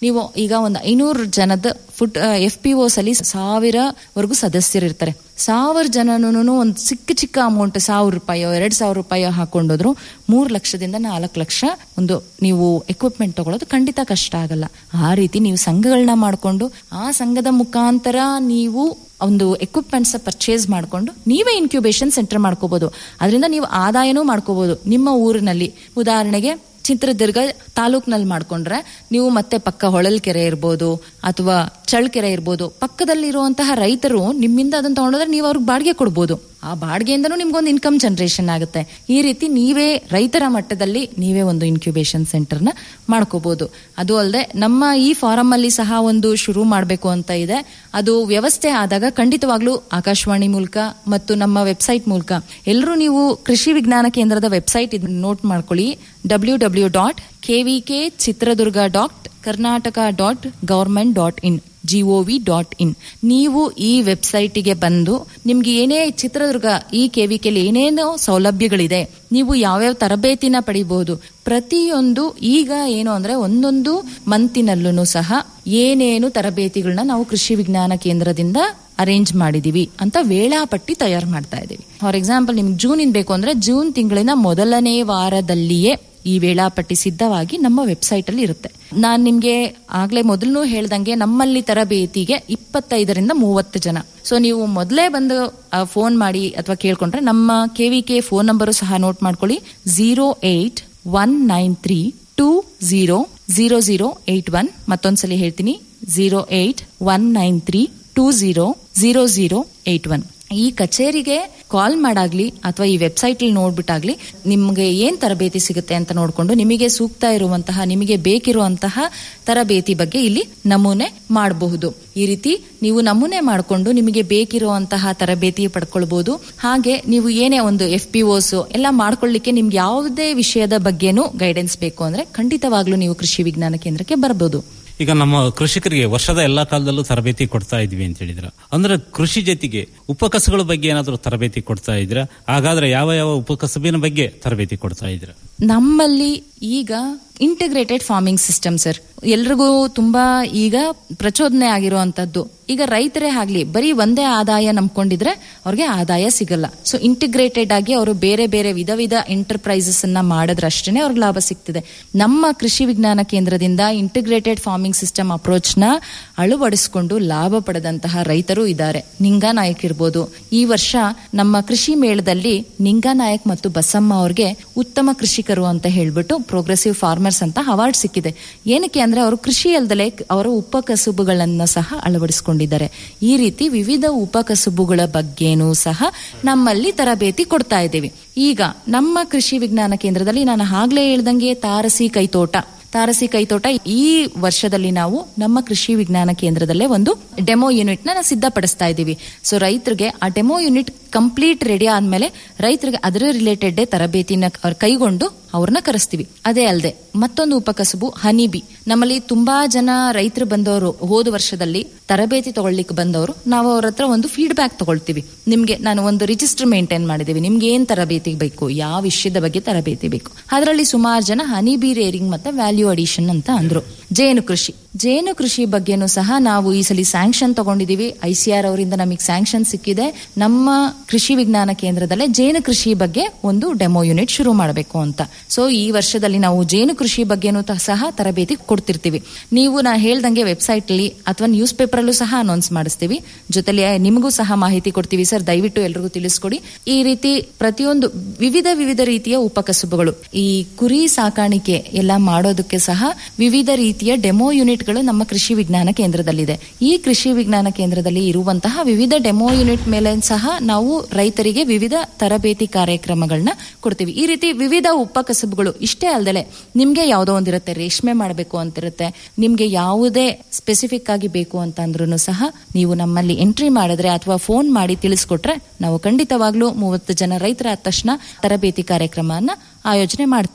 ನೀವು ಈಗ ಒಂದು ಐನೂರು ಜನದ ಫುಡ್ ಎಫ್ ಪಿ ಓಸ್ ಅಲ್ಲಿ ಸಾವಿರವರೆಗೂ ಸದಸ್ಯರಿರ್ತಾರೆ ಸಾವಿರ ಜನನೂ ಒಂದು ಚಿಕ್ಕ ಚಿಕ್ಕ ಅಮೌಂಟ್ ಸಾವಿರ ರೂಪಾಯೋ ಎರಡ್ ಸಾವಿರ ರೂಪಾಯೋ ಹಾಕೊಂಡೋದ್ರು ಮೂರು ಲಕ್ಷದಿಂದ ನಾಲ್ಕು ಲಕ್ಷ ಒಂದು ನೀವು ಎಕ್ವಿಪ್ಮೆಂಟ್ ತಗೊಳ್ಳೋದು ಖಂಡಿತ ಕಷ್ಟ ಆಗಲ್ಲ ಆ ರೀತಿ ನೀವು ಸಂಘಗಳನ್ನ ಮಾಡಿಕೊಂಡು ಆ ಸಂಘದ ಮುಖಾಂತರ ನೀವು ಒಂದು ಎಕ್ವಿಪ್ಮೆಂಟ್ಸ್ ಪರ್ಚೇಸ್ ಮಾಡಿಕೊಂಡು ನೀವೇ ಇನ್ಕ್ಯುಬೇಷನ್ ಸೆಂಟರ್ ಮಾಡ್ಕೋಬಹುದು ಅದರಿಂದ ನೀವು ಆದಾಯನೂ ಮಾಡ್ಕೋಬಹುದು ನಿಮ್ಮ ಊರಿನಲ್ಲಿ ಉದಾಹರಣೆಗೆ ಚಿತ್ರದುರ್ಗ ತಾಲೂಕ್ನಲ್ಲಿ ಮಾಡ್ಕೊಂಡ್ರೆ ನೀವು ಮತ್ತೆ ಪಕ್ಕ ಹೊಳಲ್ಕೆರೆ ಇರ್ಬೋದು ಅಥವಾ ಚಳ್ಳಕೆರೆ ಇರ್ಬೋದು ಪಕ್ಕದಲ್ಲಿರುವಂತಹ ರೈತರು ನಿಮ್ಮಿಂದ ಅದನ್ನ ತಗೊಂಡೋದ್ರೆ ನೀವು ಅವ್ರಿಗೆ ಬಾಡಿಗೆ ಕೊಡ್ಬೋದು ಆ ಬಾಡಿಗೆಯಿಂದನೂ ನಿಮ್ಗೊಂದು ಇನ್ಕಮ್ ಜನರೇಷನ್ ಆಗುತ್ತೆ ಈ ರೀತಿ ನೀವೇ ರೈತರ ಮಟ್ಟದಲ್ಲಿ ನೀವೇ ಒಂದು ಇನ್ಕ್ಯುಬೇಷನ್ ಸೆಂಟರ್ನ ಮಾಡ್ಕೋಬಹುದು ಅದು ಅಲ್ಲದೆ ನಮ್ಮ ಈ ಫಾರಂ ಅಲ್ಲಿ ಸಹ ಒಂದು ಶುರು ಮಾಡಬೇಕು ಅಂತ ಇದೆ ಅದು ವ್ಯವಸ್ಥೆ ಆದಾಗ ಖಂಡಿತವಾಗ್ಲೂ ಆಕಾಶವಾಣಿ ಮೂಲಕ ಮತ್ತು ನಮ್ಮ ವೆಬ್ಸೈಟ್ ಮೂಲಕ ಎಲ್ಲರೂ ನೀವು ಕೃಷಿ ವಿಜ್ಞಾನ ಕೇಂದ್ರದ ವೆಬ್ಸೈಟ್ ಇದನ್ನ ನೋಟ್ ಮಾಡ್ಕೊಳ್ಳಿ W W dot KVK Chitradurga dot Karnataka dot government dot in GOV dot in ನೀವು ಈ ವೆಬ್ಸೈಟಿಗೆ ಬಂದು ನಿಮ್ಗೆ ಏನೇ ಚಿತ್ರದುರ್ಗ ಈ ಕೆವಿಕೆಲಿ ಏನೇನೋ ಸೌಲಭ್ಯಗಳಿದೆ ನೀವು ಯಾವ್ಯಾವ ತರಬೇತಿನ ಪಡಿಬಹುದು ಪ್ರತಿಯೊಂದು ಈಗ ಏನು ಅಂದ್ರೆ ಒಂದೊಂದು ಮಂತಿನಲ್ಲೂ ಸಹ ಏನೇನು ತರಬೇತಿಗಳನ್ನ ನಾವು ಕೃಷಿ ವಿಜ್ಞಾನ ಕೇಂದ್ರದಿಂದ ಅರೇಂಜ್ ಮಾಡಿದೀವಿ ಅಂತ ವೇಳಾಪಟ್ಟಿ ತಯಾರು ಮಾಡ್ತಾ ಇದೀವಿ ಫಾರ್ ಎಕ್ಸಾಂಪಲ್ ನಿಮ್ಗೆ ಜೂನ್ ಇನ್ ಬೇಕು ಅಂದ್ರೆ ಜೂನ್ ತಿಂಗಳಿನ ಮೊದಲನೇ ವಾರದಲ್ಲಿಯೇ ಈ ವೇಳಾಪಟ್ಟಿ ಸಿದ್ಧವಾಗಿ ನಮ್ಮ ವೆಬ್ಸೈಟ್ ಅಲ್ಲಿ ಇರುತ್ತೆ ನಾನ್ ನಿಮ್ಗೆ ಆಗ್ಲೇ ಮೊದಲು ಹೇಳ್ದಂಗೆ ನಮ್ಮಲ್ಲಿ ತರಬೇತಿಗೆ ಇಪ್ಪತ್ತೈದರಿಂದ ಮೂವತ್ತು ಜನ ಸೊ ನೀವು ಮೊದಲೇ ಬಂದು ಫೋನ್ ಮಾಡಿ ಅಥವಾ ಕೇಳ್ಕೊಂಡ್ರೆ ನಮ್ಮ ಕೆವಿಕೆ ಫೋನ್ ನಂಬರು ಸಹ ನೋಟ್ ಮಾಡ್ಕೊಳ್ಳಿ zero eight one nine three two zero zero zero eight one ಮತ್ತೊಂದ್ಸಲಿ ಹೇಳ್ತೀನಿ zero eight one nine three two zero zero zero eight one ಈ ಕಚೇರಿಗೆ ಕಾಲ್ ಮಾಡಾಗ್ಲಿ ಅಥವಾ ಈ ವೆಬ್ಸೈಟ್ ಅಲ್ಲಿ ನೋಡ್ಬಿಟ್ಟಾಗ್ಲಿ ನಿಮ್ಗೆ ಏನ್ ತರಬೇತಿ ಸಿಗುತ್ತೆ ಅಂತ ನೋಡ್ಕೊಂಡು ನಿಮಗೆ ಸೂಕ್ತ ಇರುವಂತಹ ನಿಮಗೆ ಬೇಕಿರುವಂತಹ ತರಬೇತಿ ಬಗ್ಗೆ ಇಲ್ಲಿ ನಮೂನೆ ಮಾಡಬಹುದು ಈ ರೀತಿ ನೀವು ನಮೂನೆ ಮಾಡಿಕೊಂಡು ನಿಮಗೆ ಬೇಕಿರುವಂತಹ ತರಬೇತಿ ಪಡ್ಕೊಳ್ಬಹುದು ಹಾಗೆ ನೀವು ಏನೇ ಒಂದು ಎಫ್ ಪಿ ಓಸ್ ಎಲ್ಲ ಮಾಡ್ಕೊಳ್ಳಿಕ್ಕೆ ನಿಮ್ಗೆ ಯಾವುದೇ ವಿಷಯದ ಬಗ್ಗೆನೂ ಗೈಡೆನ್ಸ್ ಬೇಕು ಅಂದ್ರೆ ಖಂಡಿತವಾಗ್ಲೂ ನೀವು ಕೃಷಿ ವಿಜ್ಞಾನ ಕೇಂದ್ರಕ್ಕೆ ಬರಬಹುದು ಈಗ ನಮ್ಮ ಕೃಷಿಕರಿಗೆ ವರ್ಷದ ಎಲ್ಲಾ ಕಾಲದಲ್ಲೂ ತರಬೇತಿ ಕೊಡ್ತಾ ಇದ್ವಿ ಅಂತ ಹೇಳಿದ್ರ ಅಂದ್ರೆ ಕೃಷಿ ಜೊತೆಗೆ ಉಪಕಸಗಳ ಬಗ್ಗೆ ಏನಾದರೂ ತರಬೇತಿ ಕೊಡ್ತಾ ಇದ್ರ ಹಾಗಾದ್ರೆ ಯಾವ ಯಾವ ಉಪಕಸಬಿನ ಬಗ್ಗೆ ತರಬೇತಿ ಕೊಡ್ತಾ ಇದ್ರ ನಮ್ಮಲ್ಲಿ ಈಗ ಇಂಟಿಗ್ರೇಟೆಡ್ ಫಾರ್ಮಿಂಗ್ ಸಿಸ್ಟಮ್ ಸರ್ ಎಲ್ರಿಗೂ ತುಂಬಾ ಈಗ ಪ್ರಚೋದನೆ ಆಗಿರುವಂತದ್ದು ಈಗ ರೈತರೇ ಆಗ್ಲಿ ಬರೀ ಒಂದೇ ಆದಾಯ ನಂಬ್ಕೊಂಡಿದ್ರೆ ಅವ್ರಿಗೆ ಆದಾಯ ಸಿಗಲ್ಲ ಸೊ ಇಂಟಿಗ್ರೇಟೆಡ್ ಆಗಿ ಅವರು ಬೇರೆ ಬೇರೆ ವಿಧ ವಿಧ ಎಂಟರ್ಪ್ರೈಸಸ್ ಅನ್ನ ಮಾಡಿದ್ರೆ ಅಷ್ಟೇ ಅವ್ರಿಗೆ ಲಾಭ ಸಿಗ್ತದೆ ನಮ್ಮ ಕೃಷಿ ವಿಜ್ಞಾನ ಕೇಂದ್ರದಿಂದ ಇಂಟಿಗ್ರೇಟೆಡ್ ಫಾರ್ಮಿಂಗ್ ಸಿಸ್ಟಮ್ ಅಪ್ರೋಚ್ ನ ಅಳವಡಿಸಿಕೊಂಡು ಲಾಭ ಪಡೆದಂತಹ ರೈತರು ಇದ್ದಾರೆ ನಿಂಗಾನಾಯಕ್ ಇರ್ಬೋದು ಈ ವರ್ಷ ನಮ್ಮ ಕೃಷಿ ಮೇಳದಲ್ಲಿ ನಿಂಗಾನಾಯಕ್ ಮತ್ತು ಬಸಮ್ಮ ಅವ್ರಿಗೆ ಉತ್ತಮ ಕೃಷಿಕರು ಅಂತ ಹೇಳ್ಬಿಟ್ಟು ಪ್ರೋಗ್ರೆಸಿವ್ ಫಾರ್ಮರ್ಸ್ ಅಂತ ಅವಾರ್ಡ್ ಸಿಕ್ಕಿದೆ ಏನಕ್ಕೆ ಅಂದ್ರೆ ಅವರು ಕೃಷಿ ಅಲ್ಲದೆ ಅವರ ಉಪಕಸುಬುಗಳನ್ನ ಸಹ ಅಳವಡಿಸಿಕೊಂಡಿದ್ದಾರೆ ಈ ರೀತಿ ವಿವಿಧ ಉಪಕಸುಬುಗಳ ಬಗ್ಗೆನೂ ಸಹ ನಮ್ಮಲ್ಲಿ ತರಬೇತಿ ಕೊಡ್ತಾ ಇದ್ದೀವಿ ಈಗ ನಮ್ಮ ಕೃಷಿ ವಿಜ್ಞಾನ ಕೇಂದ್ರದಲ್ಲಿ ನಾನು ಆಗ್ಲೇ ಹೇಳ್ದಂಗೆ ತಾರಸಿ ಕೈತೋಟ ತಾರಸಿ ಕೈತೋಟ ಈ ವರ್ಷದಲ್ಲಿ ನಾವು ನಮ್ಮ ಕೃಷಿ ವಿಜ್ಞಾನ ಕೇಂದ್ರದಲ್ಲೇ ಒಂದು ಡೆಮೋ ಯೂನಿಟ್ ನ ಸಿದ್ಧಪಡಿಸ್ತಾ ಇದ್ದೀವಿ ಸೊ ರೈತರಿಗೆ ಆ ಡೆಮೋ ಯೂನಿಟ್ ಕಂಪ್ಲೀಟ್ ರೆಡಿ ಆದ್ಮೇಲೆ ರೈತರಿಗೆ ಅದರ ರಿಲೇಟೆಡ್ ತರಬೇತಿನ ಅವ್ರ್ ಕೈಗೊಂಡು ಅವ್ರನ್ನ ಕರೆಸ್ತೀವಿ ಅದೇ ಅಲ್ಲದೆ ಮತ್ತೊಂದು ಉಪಕಸಬು ಹನಿ ಬಿ ನಮ್ಮಲ್ಲಿ ತುಂಬಾ ಜನ ರೈತರು ಬಂದವರು ಹೋದ ವರ್ಷದಲ್ಲಿ ತರಬೇತಿ ತಗೊಳ್ಳಿಕ್ಕೆ ಬಂದವರು ನಾವು ಅವ್ರ ಹತ್ರ ಒಂದು ಫೀಡ್ಬ್ಯಾಕ್ ತಗೊಳ್ತೀವಿ ನಿಮ್ಗೆ ನಾನು ಒಂದು ರಿಜಿಸ್ಟರ್ ಮೇಂಟೈನ್ ಮಾಡಿದೀವಿ ನಿಮ್ಗೆ ಏನ್ ತರಬೇತಿ ಬೇಕು ಯಾವ ವಿಷಯದ ಬಗ್ಗೆ ತರಬೇತಿ ಬೇಕು ಅದರಲ್ಲಿ ಸುಮಾರು ಜನ ಹನಿ ಬಿ ರೇರಿಂಗ್ ಮತ್ತೆ ವ್ಯಾಲ್ಯೂ ಅಡಿಷನ್ ಅಂತ ಅಂದ್ರು ಜೇನು ಕೃಷಿ ಜೇನು ಕೃಷಿ ಬಗ್ಗೆನೂ ಸಹ ನಾವು ಈ ಸಲ ಸ್ಯಾಂಕ್ಷನ್ ತಗೊಂಡಿದೀವಿ ಐಸಿಆರ್ ಅವರಿಂದ ನಮಗೆ ಸ್ಯಾಂಕ್ಷನ್ ಸಿಕ್ಕಿದೆ ನಮ್ಮ ಕೃಷಿ ವಿಜ್ಞಾನ ಕೇಂದ್ರದಲ್ಲೇ ಜೇನು ಕೃಷಿ ಬಗ್ಗೆ ಒಂದು ಡೆಮೋ ಯೂನಿಟ್ ಶುರು ಮಾಡಬೇಕು ಅಂತ ಸೊ ಈ ವರ್ಷದಲ್ಲಿ ನಾವು ಜೇನು ಕೃಷಿ ಬಗ್ಗೆನೂ ತ- ಸಹ ತರಬೇತಿ ಕೊಡ್ತಿರ್ತೀವಿ ನೀವು ನಾ ಹೇಳ್ದಂಗೆ ವೆಬ್ಸೈಟ್ ಅಲ್ಲಿ ಅಥವಾ ನ್ಯೂಸ್ ಪೇಪರ್ ಅಲ್ಲೂ ಸಹ ಅನೌನ್ಸ್ ಮಾಡಿಸ್ತೀವಿ ಜೊತೆಲಿ ನಿಮಗೂ ಸಹ ಮಾಹಿತಿ ಕೊಡ್ತೀವಿ ಸರ್ ದಯವಿಟ್ಟು ಎಲ್ರಿಗೂ ತಿಳಿಸ್ಕೊಡಿ ಈ ರೀತಿ ಪ್ರತಿಯೊಂದು ವಿವಿಧ ವಿವಿಧ ರೀತಿಯ ಉಪಕಸುಬುಗಳು ಈ ಕುರಿ ಸಾಕಾಣಿಕೆ ಎಲ್ಲ ಮಾಡೋದಕ್ಕೆ ಸಹ ವಿವಿಧ ರೀತಿಯ ಡೆಮೋ ಯೂನಿಟ್ಗಳು ನಮ್ಮ ಕೃಷಿ ವಿಜ್ಞಾನ ಕೇಂದ್ರದಲ್ಲಿದೆ ಈ ಕೃಷಿ ವಿಜ್ಞಾನ ಕೇಂದ್ರದಲ್ಲಿ ಇರುವಂತಹ ವಿವಿಧ ಡೆಮೋ ಯೂನಿಟ್ ಮೇಲೆ ಸಹ ನಾವು ರೈತರಿಗೆ ವಿವಿಧ ತರಬೇತಿ ಕಾರ್ಯಕ್ರಮಗಳನ್ನ ಕೊಡ್ತೀವಿ ಈ ರೀತಿ ವಿವಿಧ ಉಪಕಸಬುಗಳು ಇಷ್ಟೇ ಅಲ್ದಲೆ ನಿಮ್ಗೆ ಯಾವುದೋ ಒಂದಿರುತ್ತೆ ರೇಷ್ಮೆ ಮಾಡಬೇಕು ಅಂತಿರುತ್ತೆ ನಿಮ್ಗೆ ಯಾವುದೇ ಸ್ಪೆಸಿಫಿಕ್ ಆಗಿ ಬೇಕು ಅಂತ ಅಂದ್ರೂ ಸಹ ನೀವು ನಮ್ಮಲ್ಲಿ ಎಂಟ್ರಿ ಮಾಡಿದ್ರೆ ಅಥವಾ ಫೋನ್ ಮಾಡಿ ತಿಳಿಸ್ಕೊಟ್ರೆ ನಾವು ಖಂಡಿತವಾಗ್ಲೂ ಮೂವತ್ತು ಜನ ರೈತರ ಆದ ತಕ್ಷಣ ತರಬೇತಿ ಕಾರ್ಯಕ್ರಮವನ್ನ ಆಯೋಜನೆ ಮಾಡ್ತೀವಿ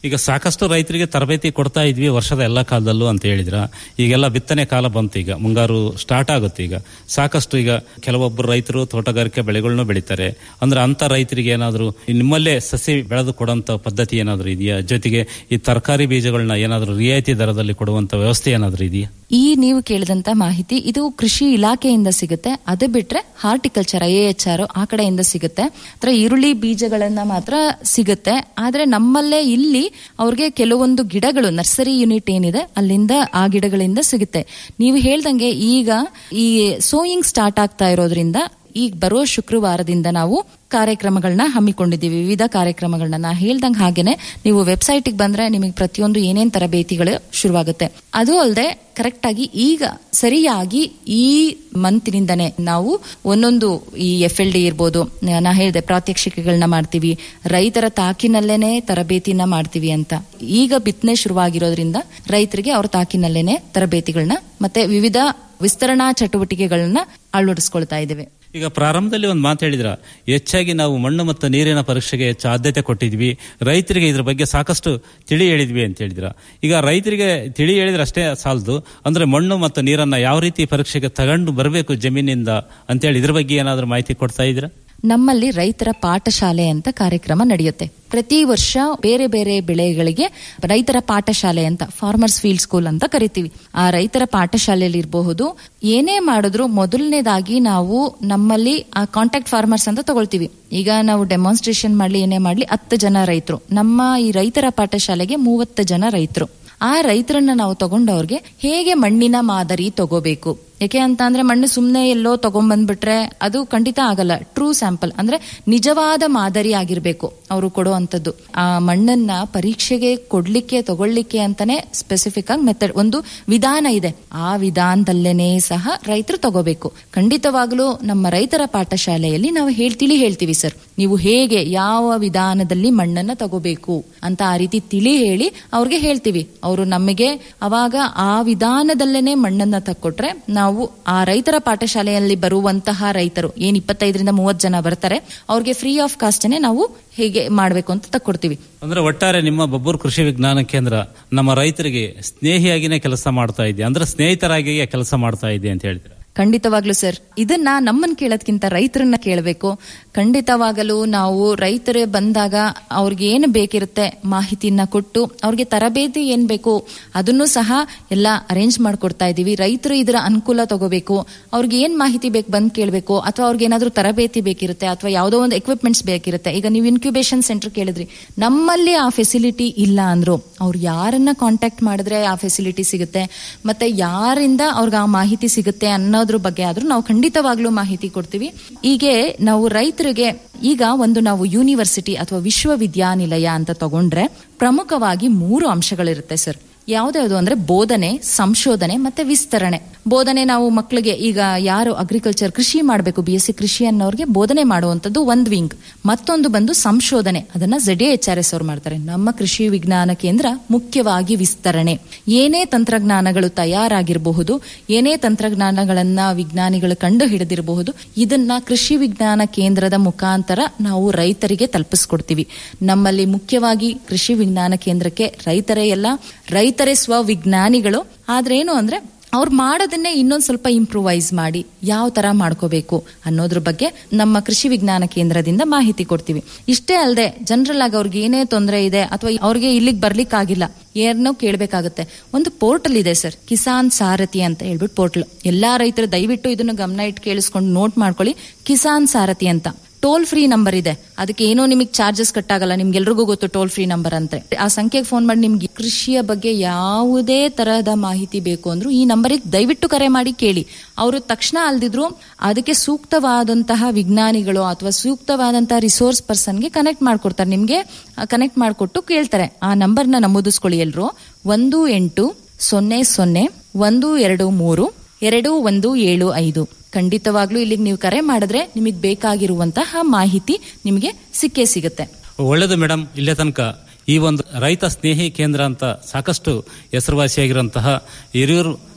ಈಗ ಸಾಕಷ್ಟು ರೈತರಿಗೆ ತರಬೇತಿ ಕೊಡ್ತಾ ಇದ್ವಿ ವರ್ಷದ ಎಲ್ಲ ಕಾಲದಲ್ಲೂ ಅಂತ ಹೇಳಿದ್ರ ಈಗೆಲ್ಲ ಬಿತ್ತನೆ ಕಾಲ ಬಂತು ಈಗ ಮುಂಗಾರು ಸ್ಟಾರ್ಟ್ ಆಗುತ್ತೆ ಈಗ ಸಾಕಷ್ಟು ಈಗ ಕೆಲವೊಬ್ಬರು ರೈತರು ತೋಟಗಾರಿಕೆ ಬೆಳೆಗಳನ್ನು ಬೆಳೀತಾರೆ ಅಂದ್ರೆ ಅಂತ ರೈತರಿಗೆ ಏನಾದರೂ ನಿಮ್ಮಲ್ಲೇ ಸಸಿ ಬೆಳೆದು ಕೊಡುವಂತ ಪದ್ಧತಿ ಏನಾದರೂ ಇದೆಯಾ ಜೊತೆಗೆ ಈ ತರಕಾರಿ ಬೀಜಗಳನ್ನ ಏನಾದರೂ ರಿಯಾಯಿತಿ ದರದಲ್ಲಿ ಕೊಡುವಂತ ವ್ಯವಸ್ಥೆ ಏನಾದರೂ ಇದೆಯಾ ಈ ನೀವು ಕೇಳಿದಂತ ಮಾಹಿತಿ ಇದು ಕೃಷಿ ಇಲಾಖೆಯಿಂದ ಸಿಗುತ್ತೆ ಅದು ಬಿಟ್ರೆ ಹಾರ್ಟಿಕಲ್ಚರ್ ಐ ಎಚ್ ಆರ್ ಆ ಕಡೆಯಿಂದ ಸಿಗುತ್ತೆ ಹತ್ರ ಈರುಳ್ಳಿ ಬೀಜಗಳನ್ನ ಮಾತ್ರ ಸಿಗುತ್ತೆ ಆದ್ರೆ ನಮ್ಮಲ್ಲೇ ಇಲ್ಲಿ ಅವ್ರಿಗೆ ಕೆಲವೊಂದು ಗಿಡಗಳು ನರ್ಸರಿ ಯೂನಿಟ್ ಏನಿದೆ ಅಲ್ಲಿಂದ ಆ ಗಿಡಗಳಿಂದ ಸಿಗುತ್ತೆ ನೀವು ಹೇಳ್ದಂಗೆ ಈಗ ಈ ಸೋಯಿಂಗ್ ಸ್ಟಾರ್ಟ್ ಆಗ್ತಾ ಇರೋದ್ರಿಂದ ಈಗ ಬರೋ ಶುಕ್ರವಾರದಿಂದ ನಾವು ಕಾರ್ಯಕ್ರಮಗಳನ್ನ ಹಮ್ಮಿಕೊಂಡಿದ್ದೀವಿ ವಿವಿಧ ಕಾರ್ಯಕ್ರಮಗಳನ್ನ ನಾ ಹೇಳ್ದಂಗೆ ಹಾಗೇನೆ ನೀವು ವೆಬ್ಸೈಟ್ಗೆ ಬಂದ್ರೆ ನಿಮಗೆ ಪ್ರತಿಯೊಂದು ಏನೇನ್ ತರಬೇತಿಗಳು ಶುರುವಾಗುತ್ತೆ ಅದು ಅಲ್ಲದೆ ಕರೆಕ್ಟ್ ಆಗಿ ಈಗ ಸರಿಯಾಗಿ ಈ ಮಂತಿನಿಂದನೇ ನಾವು ಒಂದೊಂದು ಈ ಎಫ್ ಎಲ್ ಡಿ ಇರ್ಬೋದು ನಾ ಹೇಳಿದೆ ಪ್ರಾತ್ಯಕ್ಷಿಕೆಗಳನ್ನ ಮಾಡ್ತೀವಿ ರೈತರ ತಾಕಿನಲ್ಲೇನೆ ತರಬೇತಿನ ಮಾಡ್ತೀವಿ ಅಂತ ಈಗ ಬಿತ್ತನೆ ಶುರುವಾಗಿರೋದ್ರಿಂದ ರೈತರಿಗೆ ಅವ್ರ ತಾಕಿನಲ್ಲೇನೆ ತರಬೇತಿಗಳನ್ನ ಮತ್ತೆ ವಿವಿಧ ವಿಸ್ತರಣಾ ಚಟುವಟಿಕೆಗಳನ್ನ ಅಳವಡಿಸ್ಕೊಳ್ತಾ ಇದ್ದೇವೆ ಈಗ ಪ್ರಾರಂಭದಲ್ಲಿ ಒಂದು ಮಾತು ಹೇಳಿದ್ರ ಹೆಚ್ಚಾಗಿ ನಾವು ಮಣ್ಣು ಮತ್ತು ನೀರಿನ ಪರೀಕ್ಷೆಗೆ ಹೆಚ್ಚು ಆದ್ಯತೆ ಕೊಟ್ಟಿದ್ವಿ ರೈತರಿಗೆ ಇದ್ರ ಬಗ್ಗೆ ಸಾಕಷ್ಟು ತಿಳಿ ಹೇಳಿದ್ವಿ ಅಂತ ಹೇಳಿದ್ರ ಈಗ ರೈತರಿಗೆ ತಿಳಿ ಹೇಳಿದ್ರೆ ಅಷ್ಟೇ ಸಾಲದು ಅಂದ್ರೆ ಮಣ್ಣು ಮತ್ತು ನೀರನ್ನ ಯಾವ ರೀತಿ ಪರೀಕ್ಷೆಗೆ ತಗೊಂಡು ಬರಬೇಕು ಜಮೀನಿಂದ ಅಂತೇಳಿ ಇದ್ರ ಬಗ್ಗೆ ಏನಾದರೂ ಮಾಹಿತಿ ಕೊಡ್ತಾ ಇದ್ದೀರಾ ನಮ್ಮಲ್ಲಿ ರೈತರ ಪಾಠಶಾಲೆ ಅಂತ ಕಾರ್ಯಕ್ರಮ ನಡೆಯುತ್ತೆ ಪ್ರತಿ ವರ್ಷ ಬೇರೆ ಬೇರೆ ಬೆಳೆಗಳಿಗೆ ರೈತರ ಪಾಠಶಾಲೆ ಅಂತ ಫಾರ್ಮರ್ಸ್ ಫೀಲ್ಡ್ ಸ್ಕೂಲ್ ಅಂತ ಕರಿತೀವಿ ಆ ರೈತರ ಪಾಠಶಾಲೆಯಲ್ಲಿ ಇರಬಹುದು ಏನೇ ಮಾಡಿದ್ರು ಮೊದಲನೇದಾಗಿ ನಾವು ನಮ್ಮಲ್ಲಿ ಆ ಕಾಂಟ್ಯಾಕ್ಟ್ ಫಾರ್ಮರ್ಸ್ ಅಂತ ತಗೊಳ್ತೀವಿ ಈಗ ನಾವು ಡೆಮಾನ್ಸ್ಟ್ರೇಷನ್ ಮಾಡ್ಲಿ ಏನೇ ಮಾಡ್ಲಿ ಹತ್ತು ಜನ ರೈತರು ನಮ್ಮ ಈ ರೈತರ ಪಾಠಶಾಲೆಗೆ ಮೂವತ್ತು ಜನ ರೈತರು ಆ ರೈತರನ್ನ ನಾವು ತಗೊಂಡವ್ರಿಗೆ ಹೇಗೆ ಮಣ್ಣಿನ ಮಾದರಿ ತಗೋಬೇಕು ಯಾಕೆ ಅಂತ ಅಂದ್ರೆ ಮಣ್ಣು ಸುಮ್ಮನೆ ಎಲ್ಲೋ ತಗೊಂಡ್ಬಂದ್ಬಿಟ್ರೆ ಅದು ಖಂಡಿತ ಆಗಲ್ಲ ಟ್ರೂ ಸ್ಯಾಂಪಲ್ ಅಂದ್ರೆ ನಿಜವಾದ ಮಾದರಿ ಆಗಿರ್ಬೇಕು ಅವರು ಕೊಡುವಂಥದ್ದು ಆ ಮಣ್ಣನ್ನ ಪರೀಕ್ಷೆಗೆ ಕೊಡ್ಲಿಕ್ಕೆ ತಗೊಳ್ಳಿಕ್ಕೆ ಅಂತಾನೆ ಸ್ಪೆಸಿಫಿಕ್ ಆಗಿ ಮೆಥಡ್ ಒಂದು ವಿಧಾನ ಇದೆ ಆ ವಿಧಾನದಲ್ಲೇನೆ ಸಹ ರೈತರು ತಗೋಬೇಕು ಖಂಡಿತವಾಗ್ಲೂ ನಮ್ಮ ರೈತರ ಪಾಠಶಾಲೆಯಲ್ಲಿ ನಾವು ಹೇಳ್ತಿಳಿ ಹೇಳ್ತೀವಿ ಸರ್ ನೀವು ಹೇಗೆ ಯಾವ ವಿಧಾನದಲ್ಲಿ ಮಣ್ಣನ್ನ ತಗೋಬೇಕು ಅಂತ ಆ ರೀತಿ ತಿಳಿ ಹೇಳಿ ಅವ್ರಿಗೆ ಹೇಳ್ತೀವಿ ಅವರು ನಮಗೆ ಅವಾಗ ಆ ವಿಧಾನದಲ್ಲೇನೆ ಮಣ್ಣನ್ನ ತಕ್ಕೊಟ್ರೆ ನಾವು ಆ ರೈತರ ಪಾಠಶಾಲೆಯಲ್ಲಿ ಬರುವಂತಹ ರೈತರು ಏನ್ ಇಪ್ಪತ್ತೈದರಿಂದ ಮೂವತ್ತು ಜನ ಬರ್ತಾರೆ ಅವ್ರಿಗೆ ಫ್ರೀ ಆಫ್ ಕಾಸ್ಟ್ನೆ ನಾವು ಹೇಗೆ ಮಾಡಬೇಕು ಅಂತ ತಕ್ಕೊಡ್ತೀವಿ ಅಂದ್ರೆ ಒಟ್ಟಾರೆ ನಿಮ್ಮ ಬಬ್ಬೂರು ಕೃಷಿ ವಿಜ್ಞಾನ ಕೇಂದ್ರ ನಮ್ಮ ರೈತರಿಗೆ ಸ್ನೇಹಿಯಾಗಿನೇ ಕೆಲಸ ಮಾಡ್ತಾ ಇದೆ ಅಂದ್ರೆ ಸ್ನೇಹಿತರಾಗಿಯೇ ಕೆಲಸ ಮಾಡ್ತಾ ಇದೆ ಅಂತ ಹೇಳ್ತೀರಾ ಖಂಡಿತವಾಗ್ಲು ಸರ್ ಇದನ್ನ ನಮ್ಮನ್ನ ಕೇಳೋದ್ಕಿಂತ ರೈತರನ್ನ ಕೇಳಬೇಕು ಖಂಡಿತವಾಗಲು ನಾವು ರೈತರೇ ಬಂದಾಗ ಅವ್ರಿಗೆ ಏನು ಬೇಕಿರುತ್ತೆ ಮಾಹಿತಿಯನ್ನ ಕೊಟ್ಟು ಅವ್ರಿಗೆ ತರಬೇತಿ ಏನ್ ಬೇಕು ಅದನ್ನು ಸಹ ಎಲ್ಲ ಅರೇಂಜ್ ಮಾಡ್ಕೊಡ್ತಾ ಇದೀವಿ ರೈತರು ಇದರ ಅನುಕೂಲ ತಗೋಬೇಕು ಅವ್ರಿಗೆ ಏನ್ ಮಾಹಿತಿ ಬೇಕು ಬಂದ್ ಕೇಳಬೇಕು ಅಥವಾ ಅವ್ರಿಗೆ ಏನಾದ್ರೂ ತರಬೇತಿ ಬೇಕಿರುತ್ತೆ ಅಥವಾ ಯಾವುದೋ ಒಂದು ಎಕ್ವಿಪ್ಮೆಂಟ್ಸ್ ಬೇಕಿರುತ್ತೆ ಈಗ ನೀವು ಇನ್ಕ್ಯುಬೇಷನ್ ಸೆಂಟರ್ ಕೇಳಿದ್ರಿ ನಮ್ಮಲ್ಲಿ ಆ ಫೆಸಿಲಿಟಿ ಇಲ್ಲ ಅಂದ್ರು ಅವ್ರು ಯಾರನ್ನ ಕಾಂಟ್ಯಾಕ್ಟ್ ಮಾಡಿದ್ರೆ ಆ ಫೆಸಿಲಿಟಿ ಸಿಗುತ್ತೆ ಮತ್ತೆ ಯಾರಿಂದ ಅವ್ರಿಗೆ ಆ ಮಾಹಿತಿ ಸಿಗುತ್ತೆ ಅನ್ನೋದ್ರ ಬಗ್ಗೆ ಆದ್ರೂ ನಾವು ಖಂಡಿತವಾಗ್ಲೂ ಮಾಹಿತಿ ಕೊಡ್ತೀವಿ ಹೀಗೆ ನಾವು ರೈತರಿಗೆ ಈಗ ಒಂದು ನಾವು ಯೂನಿವರ್ಸಿಟಿ ಅಥವಾ ವಿಶ್ವವಿದ್ಯಾನಿಲಯ ಅಂತ ತಗೊಂಡ್ರೆ ಪ್ರಮುಖವಾಗಿ ಮೂರು ಅಂಶಗಳಿರುತ್ತೆ ಸರ್ ಯಾವ್ದ್ಯಾವ್ದು ಅಂದ್ರೆ ಬೋಧನೆ ಸಂಶೋಧನೆ ಮತ್ತೆ ವಿಸ್ತರಣೆ ಬೋಧನೆ ನಾವು ಮಕ್ಕಳಿಗೆ ಈಗ ಯಾರು ಅಗ್ರಿಕಲ್ಚರ್ ಕೃಷಿ ಮಾಡಬೇಕು ಬಿ ಎಸ್ ಸಿ ಕೃಷಿ ಅನ್ನೋರಿಗೆ ಬೋಧನೆ ಮಾಡುವಂತದ್ದು ಒಂದ್ ವಿಂಗ್ ಮತ್ತೊಂದು ಬಂದು ಸಂಶೋಧನೆ ಅದನ್ನ ಜೆಡ್ ಎಚ್ ಆರ್ ಎಸ್ ಅವ್ರು ಮಾಡ್ತಾರೆ ನಮ್ಮ ಕೃಷಿ ವಿಜ್ಞಾನ ಕೇಂದ್ರ ಮುಖ್ಯವಾಗಿ ವಿಸ್ತರಣೆ ಏನೇ ತಂತ್ರಜ್ಞಾನಗಳು ತಯಾರಾಗಿರಬಹುದು ಏನೇ ತಂತ್ರಜ್ಞಾನಗಳನ್ನ ವಿಜ್ಞಾನಿಗಳು ಕಂಡು ಹಿಡಿದಿರಬಹುದು ಇದನ್ನ ಕೃಷಿ ವಿಜ್ಞಾನ ಕೇಂದ್ರದ ಮುಖಾಂತರ ನಾವು ರೈತರಿಗೆ ತಲುಪಿಸ್ಕೊಡ್ತೀವಿ ನಮ್ಮಲ್ಲಿ ಮುಖ್ಯವಾಗಿ ಕೃಷಿ ವಿಜ್ಞಾನ ಕೇಂದ್ರಕ್ಕೆ ರೈತರೇ ಎಲ್ಲ ರೈತರೇ ಸ್ವವಿಜ್ಞಾನಿಗಳು ಆದ್ರೆ ಏನು ಅಂದ್ರೆ ಅವ್ರು ಮಾಡೋದನ್ನೇ ಇನ್ನೊಂದ್ ಸ್ವಲ್ಪ ಇಂಪ್ರೂವೈಸ್ ಮಾಡಿ ಯಾವ ತರ ಮಾಡ್ಕೋಬೇಕು ಅನ್ನೋದ್ರ ಬಗ್ಗೆ ನಮ್ಮ ಕೃಷಿ ವಿಜ್ಞಾನ ಕೇಂದ್ರದಿಂದ ಮಾಹಿತಿ ಕೊಡ್ತೀವಿ ಇಷ್ಟೇ ಅಲ್ಲದೆ ಜನರಲ್ ಆಗಿ ಅವ್ರಿಗೆ ಏನೇ ತೊಂದರೆ ಇದೆ ಅಥವಾ ಅವ್ರಿಗೆ ಇಲ್ಲಿಗೆ ಬರ್ಲಿಕ್ಕಾಗಿಲ್ಲ ಏನೋ ಕೇಳಬೇಕಾಗುತ್ತೆ ಒಂದು ಪೋರ್ಟಲ್ ಇದೆ ಸರ್ ಕಿಸಾನ್ ಸಾರಥಿ ಅಂತ ಹೇಳ್ಬಿಟ್ಟು ಪೋರ್ಟಲ್ ಎಲ್ಲಾ ರೈತರು ದಯವಿಟ್ಟು ಇದನ್ನು ಗಮನ ಇಟ್ಟು ಕೇಳಿಸ್ಕೊಂಡು ನೋಟ್ ಮಾಡ್ಕೊಳ್ಳಿ ಕಿಸಾನ್ ಸಾರಥಿ ಅಂತ ಟೋಲ್ ಫ್ರೀ ನಂಬರ್ ಇದೆ ಅದಕ್ಕೆ ಏನೋ ನಿಮಗೆ ಚಾರ್ಜಸ್ ಕಟ್ಟಾಗಲ್ಲ ನಿಮ್ಗೆಲ್ರಿಗೂ ಗೊತ್ತು ಟೋಲ್ ಫ್ರೀ ನಂಬರ್ ಅಂತ ಆ ಸಂಖ್ಯೆಗೆ ಫೋನ್ ಮಾಡಿ ನಿಮ್ಗೆ ಕೃಷಿಯ ಬಗ್ಗೆ ಯಾವುದೇ ತರಹದ ಮಾಹಿತಿ ಬೇಕು ಅಂದ್ರೂ ಈ ನಂಬರಿಗೆ ದಯವಿಟ್ಟು ಕರೆ ಮಾಡಿ ಕೇಳಿ ಅವರು ತಕ್ಷಣ ಅಲ್ದಿದ್ರು ಅದಕ್ಕೆ ಸೂಕ್ತವಾದಂತಹ ವಿಜ್ಞಾನಿಗಳು ಅಥವಾ ಸೂಕ್ತವಾದಂತಹ ರಿಸೋರ್ಸ್ ಪರ್ಸನ್ಗೆ ಕನೆಕ್ಟ್ ಮಾಡ್ಕೊಡ್ತಾರೆ ನಿಮ್ಗೆ ಕನೆಕ್ಟ್ ಮಾಡಿಕೊಟ್ಟು ಕೇಳ್ತಾರೆ ಆ ನಂಬರ್ನ ನಮೂದಿಸ್ಕೊಳ್ಳಿ ಎಲ್ರು ಒಂದು ಎಂಟು ಸೊನ್ನೆ ಸೊನ್ನೆ ಒಂದು ಎರಡು ಮೂರು ಎರಡು ಒಂದು ಏಳು ಐದು ಖಂಡಿತವಾಗ್ಲೂ ಇಲ್ಲಿಗೆ ನೀವು ಕರೆ ಮಾಡಿದ್ರೆ ನಿಮಗೆ ಬೇಕಾಗಿರುವಂತಹ ಮಾಹಿತಿ ನಿಮಗೆ ಸಿಕ್ಕೇ ಸಿಗುತ್ತೆ ಒಳ್ಳೇದು ಮೇಡಮ್ ಇಲ್ಲೇ ತನಕ ಈ ಒಂದು ರೈತ ಸ್ನೇಹಿ ಕೇಂದ್ರ ಅಂತ ಸಾಕಷ್ಟು ಹೆಸರುವಾಸಿಯಾಗಿರುವಂತಹ ಹಿರಿಯೂರು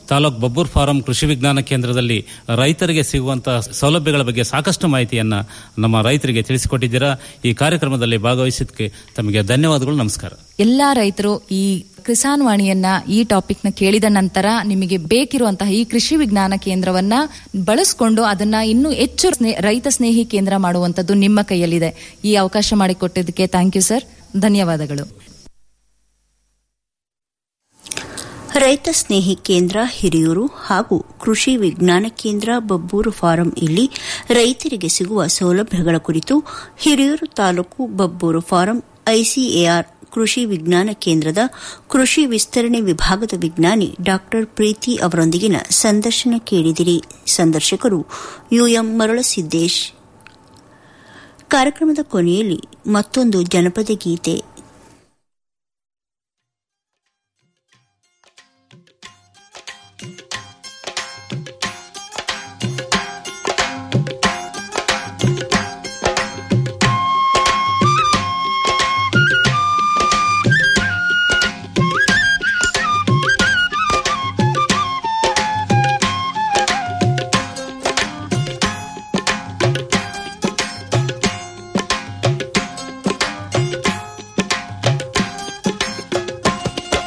ತಾಲೂಕ್ ಬಬ್ಬೂರ್ ಫಾರಂ ಕೃಷಿ ವಿಜ್ಞಾನ ಕೇಂದ್ರದಲ್ಲಿ ರೈತರಿಗೆ ಸಿಗುವಂತಹ ಸೌಲಭ್ಯಗಳ ಬಗ್ಗೆ ಸಾಕಷ್ಟು ಮಾಹಿತಿಯನ್ನ ನಮ್ಮ ರೈತರಿಗೆ ತಿಳಿಸಿಕೊಟ್ಟಿದ್ದೀರಾ ಈ ಕಾರ್ಯಕ್ರಮದಲ್ಲಿ ಭಾಗವಹಿಸಿದ್ದಕ್ಕೆ ತಮಗೆ ಧನ್ಯವಾದಗಳು ನಮಸ್ಕಾರ ಎಲ್ಲಾ ರೈತರು ಈ ಕಿಸಾನ್ ವಾಣಿಯನ್ನ ಈ ಟಾಪಿಕ್ ನ ಕೇಳಿದ ನಂತರ ನಿಮಗೆ ಬೇಕಿರುವಂತಹ ಈ ಕೃಷಿ ವಿಜ್ಞಾನ ಕೇಂದ್ರವನ್ನ ಬಳಸಿಕೊಂಡು ಅದನ್ನ ಇನ್ನೂ ಹೆಚ್ಚು ಸ್ನೇ- ರೈತ ಸ್ನೇಹಿ ಕೇಂದ್ರ ಮಾಡುವಂತದ್ದು ನಿಮ್ಮ ಕೈಯಲ್ಲಿದೆ ಈ ಅವಕಾಶ ಮಾಡಿಕೊಟ್ಟಿದ್ದಕ್ಕೆ ಥ್ಯಾಂಕ್ ಯು ಸರ್ ಧನ್ಯವಾದಗಳು ರೈತ ಸ್ನೇಹಿ ಕೇಂದ್ರ ಹಿರಿಯೂರು ಹಾಗೂ ಕೃಷಿ ವಿಜ್ಞಾನ ಕೇಂದ್ರ ಬಬ್ಬೂರು ಫಾರಂ ಇಲ್ಲಿ ರೈತರಿಗೆ ಸಿಗುವ ಸೌಲಭ್ಯಗಳ ಕುರಿತು ಹಿರಿಯೂರು ತಾಲೂಕು ಬಬ್ಬೂರು ಫಾರಂ ಐಸಿಎಆರ್ ಕೃಷಿ ವಿಜ್ಞಾನ ಕೇಂದ್ರದ ಕೃಷಿ ವಿಸ್ತರಣೆ ವಿಭಾಗದ ವಿಜ್ಞಾನಿ ಡಾ ಪ್ರೀತಿ ಅವರೊಂದಿಗಿನ ಸಂದರ್ಶನ ಕೇಳಿದಿರಿ ಸಂದರ್ಶಕರು ಯುಎಂ ಮರಳಸಿದ್ದೇಶ್ ಕಾರ್ಯಕ್ರಮದ ಕೊನೆಯಲ್ಲಿ ಮತ್ತೊಂದು ಜನಪದ ಗೀತೆ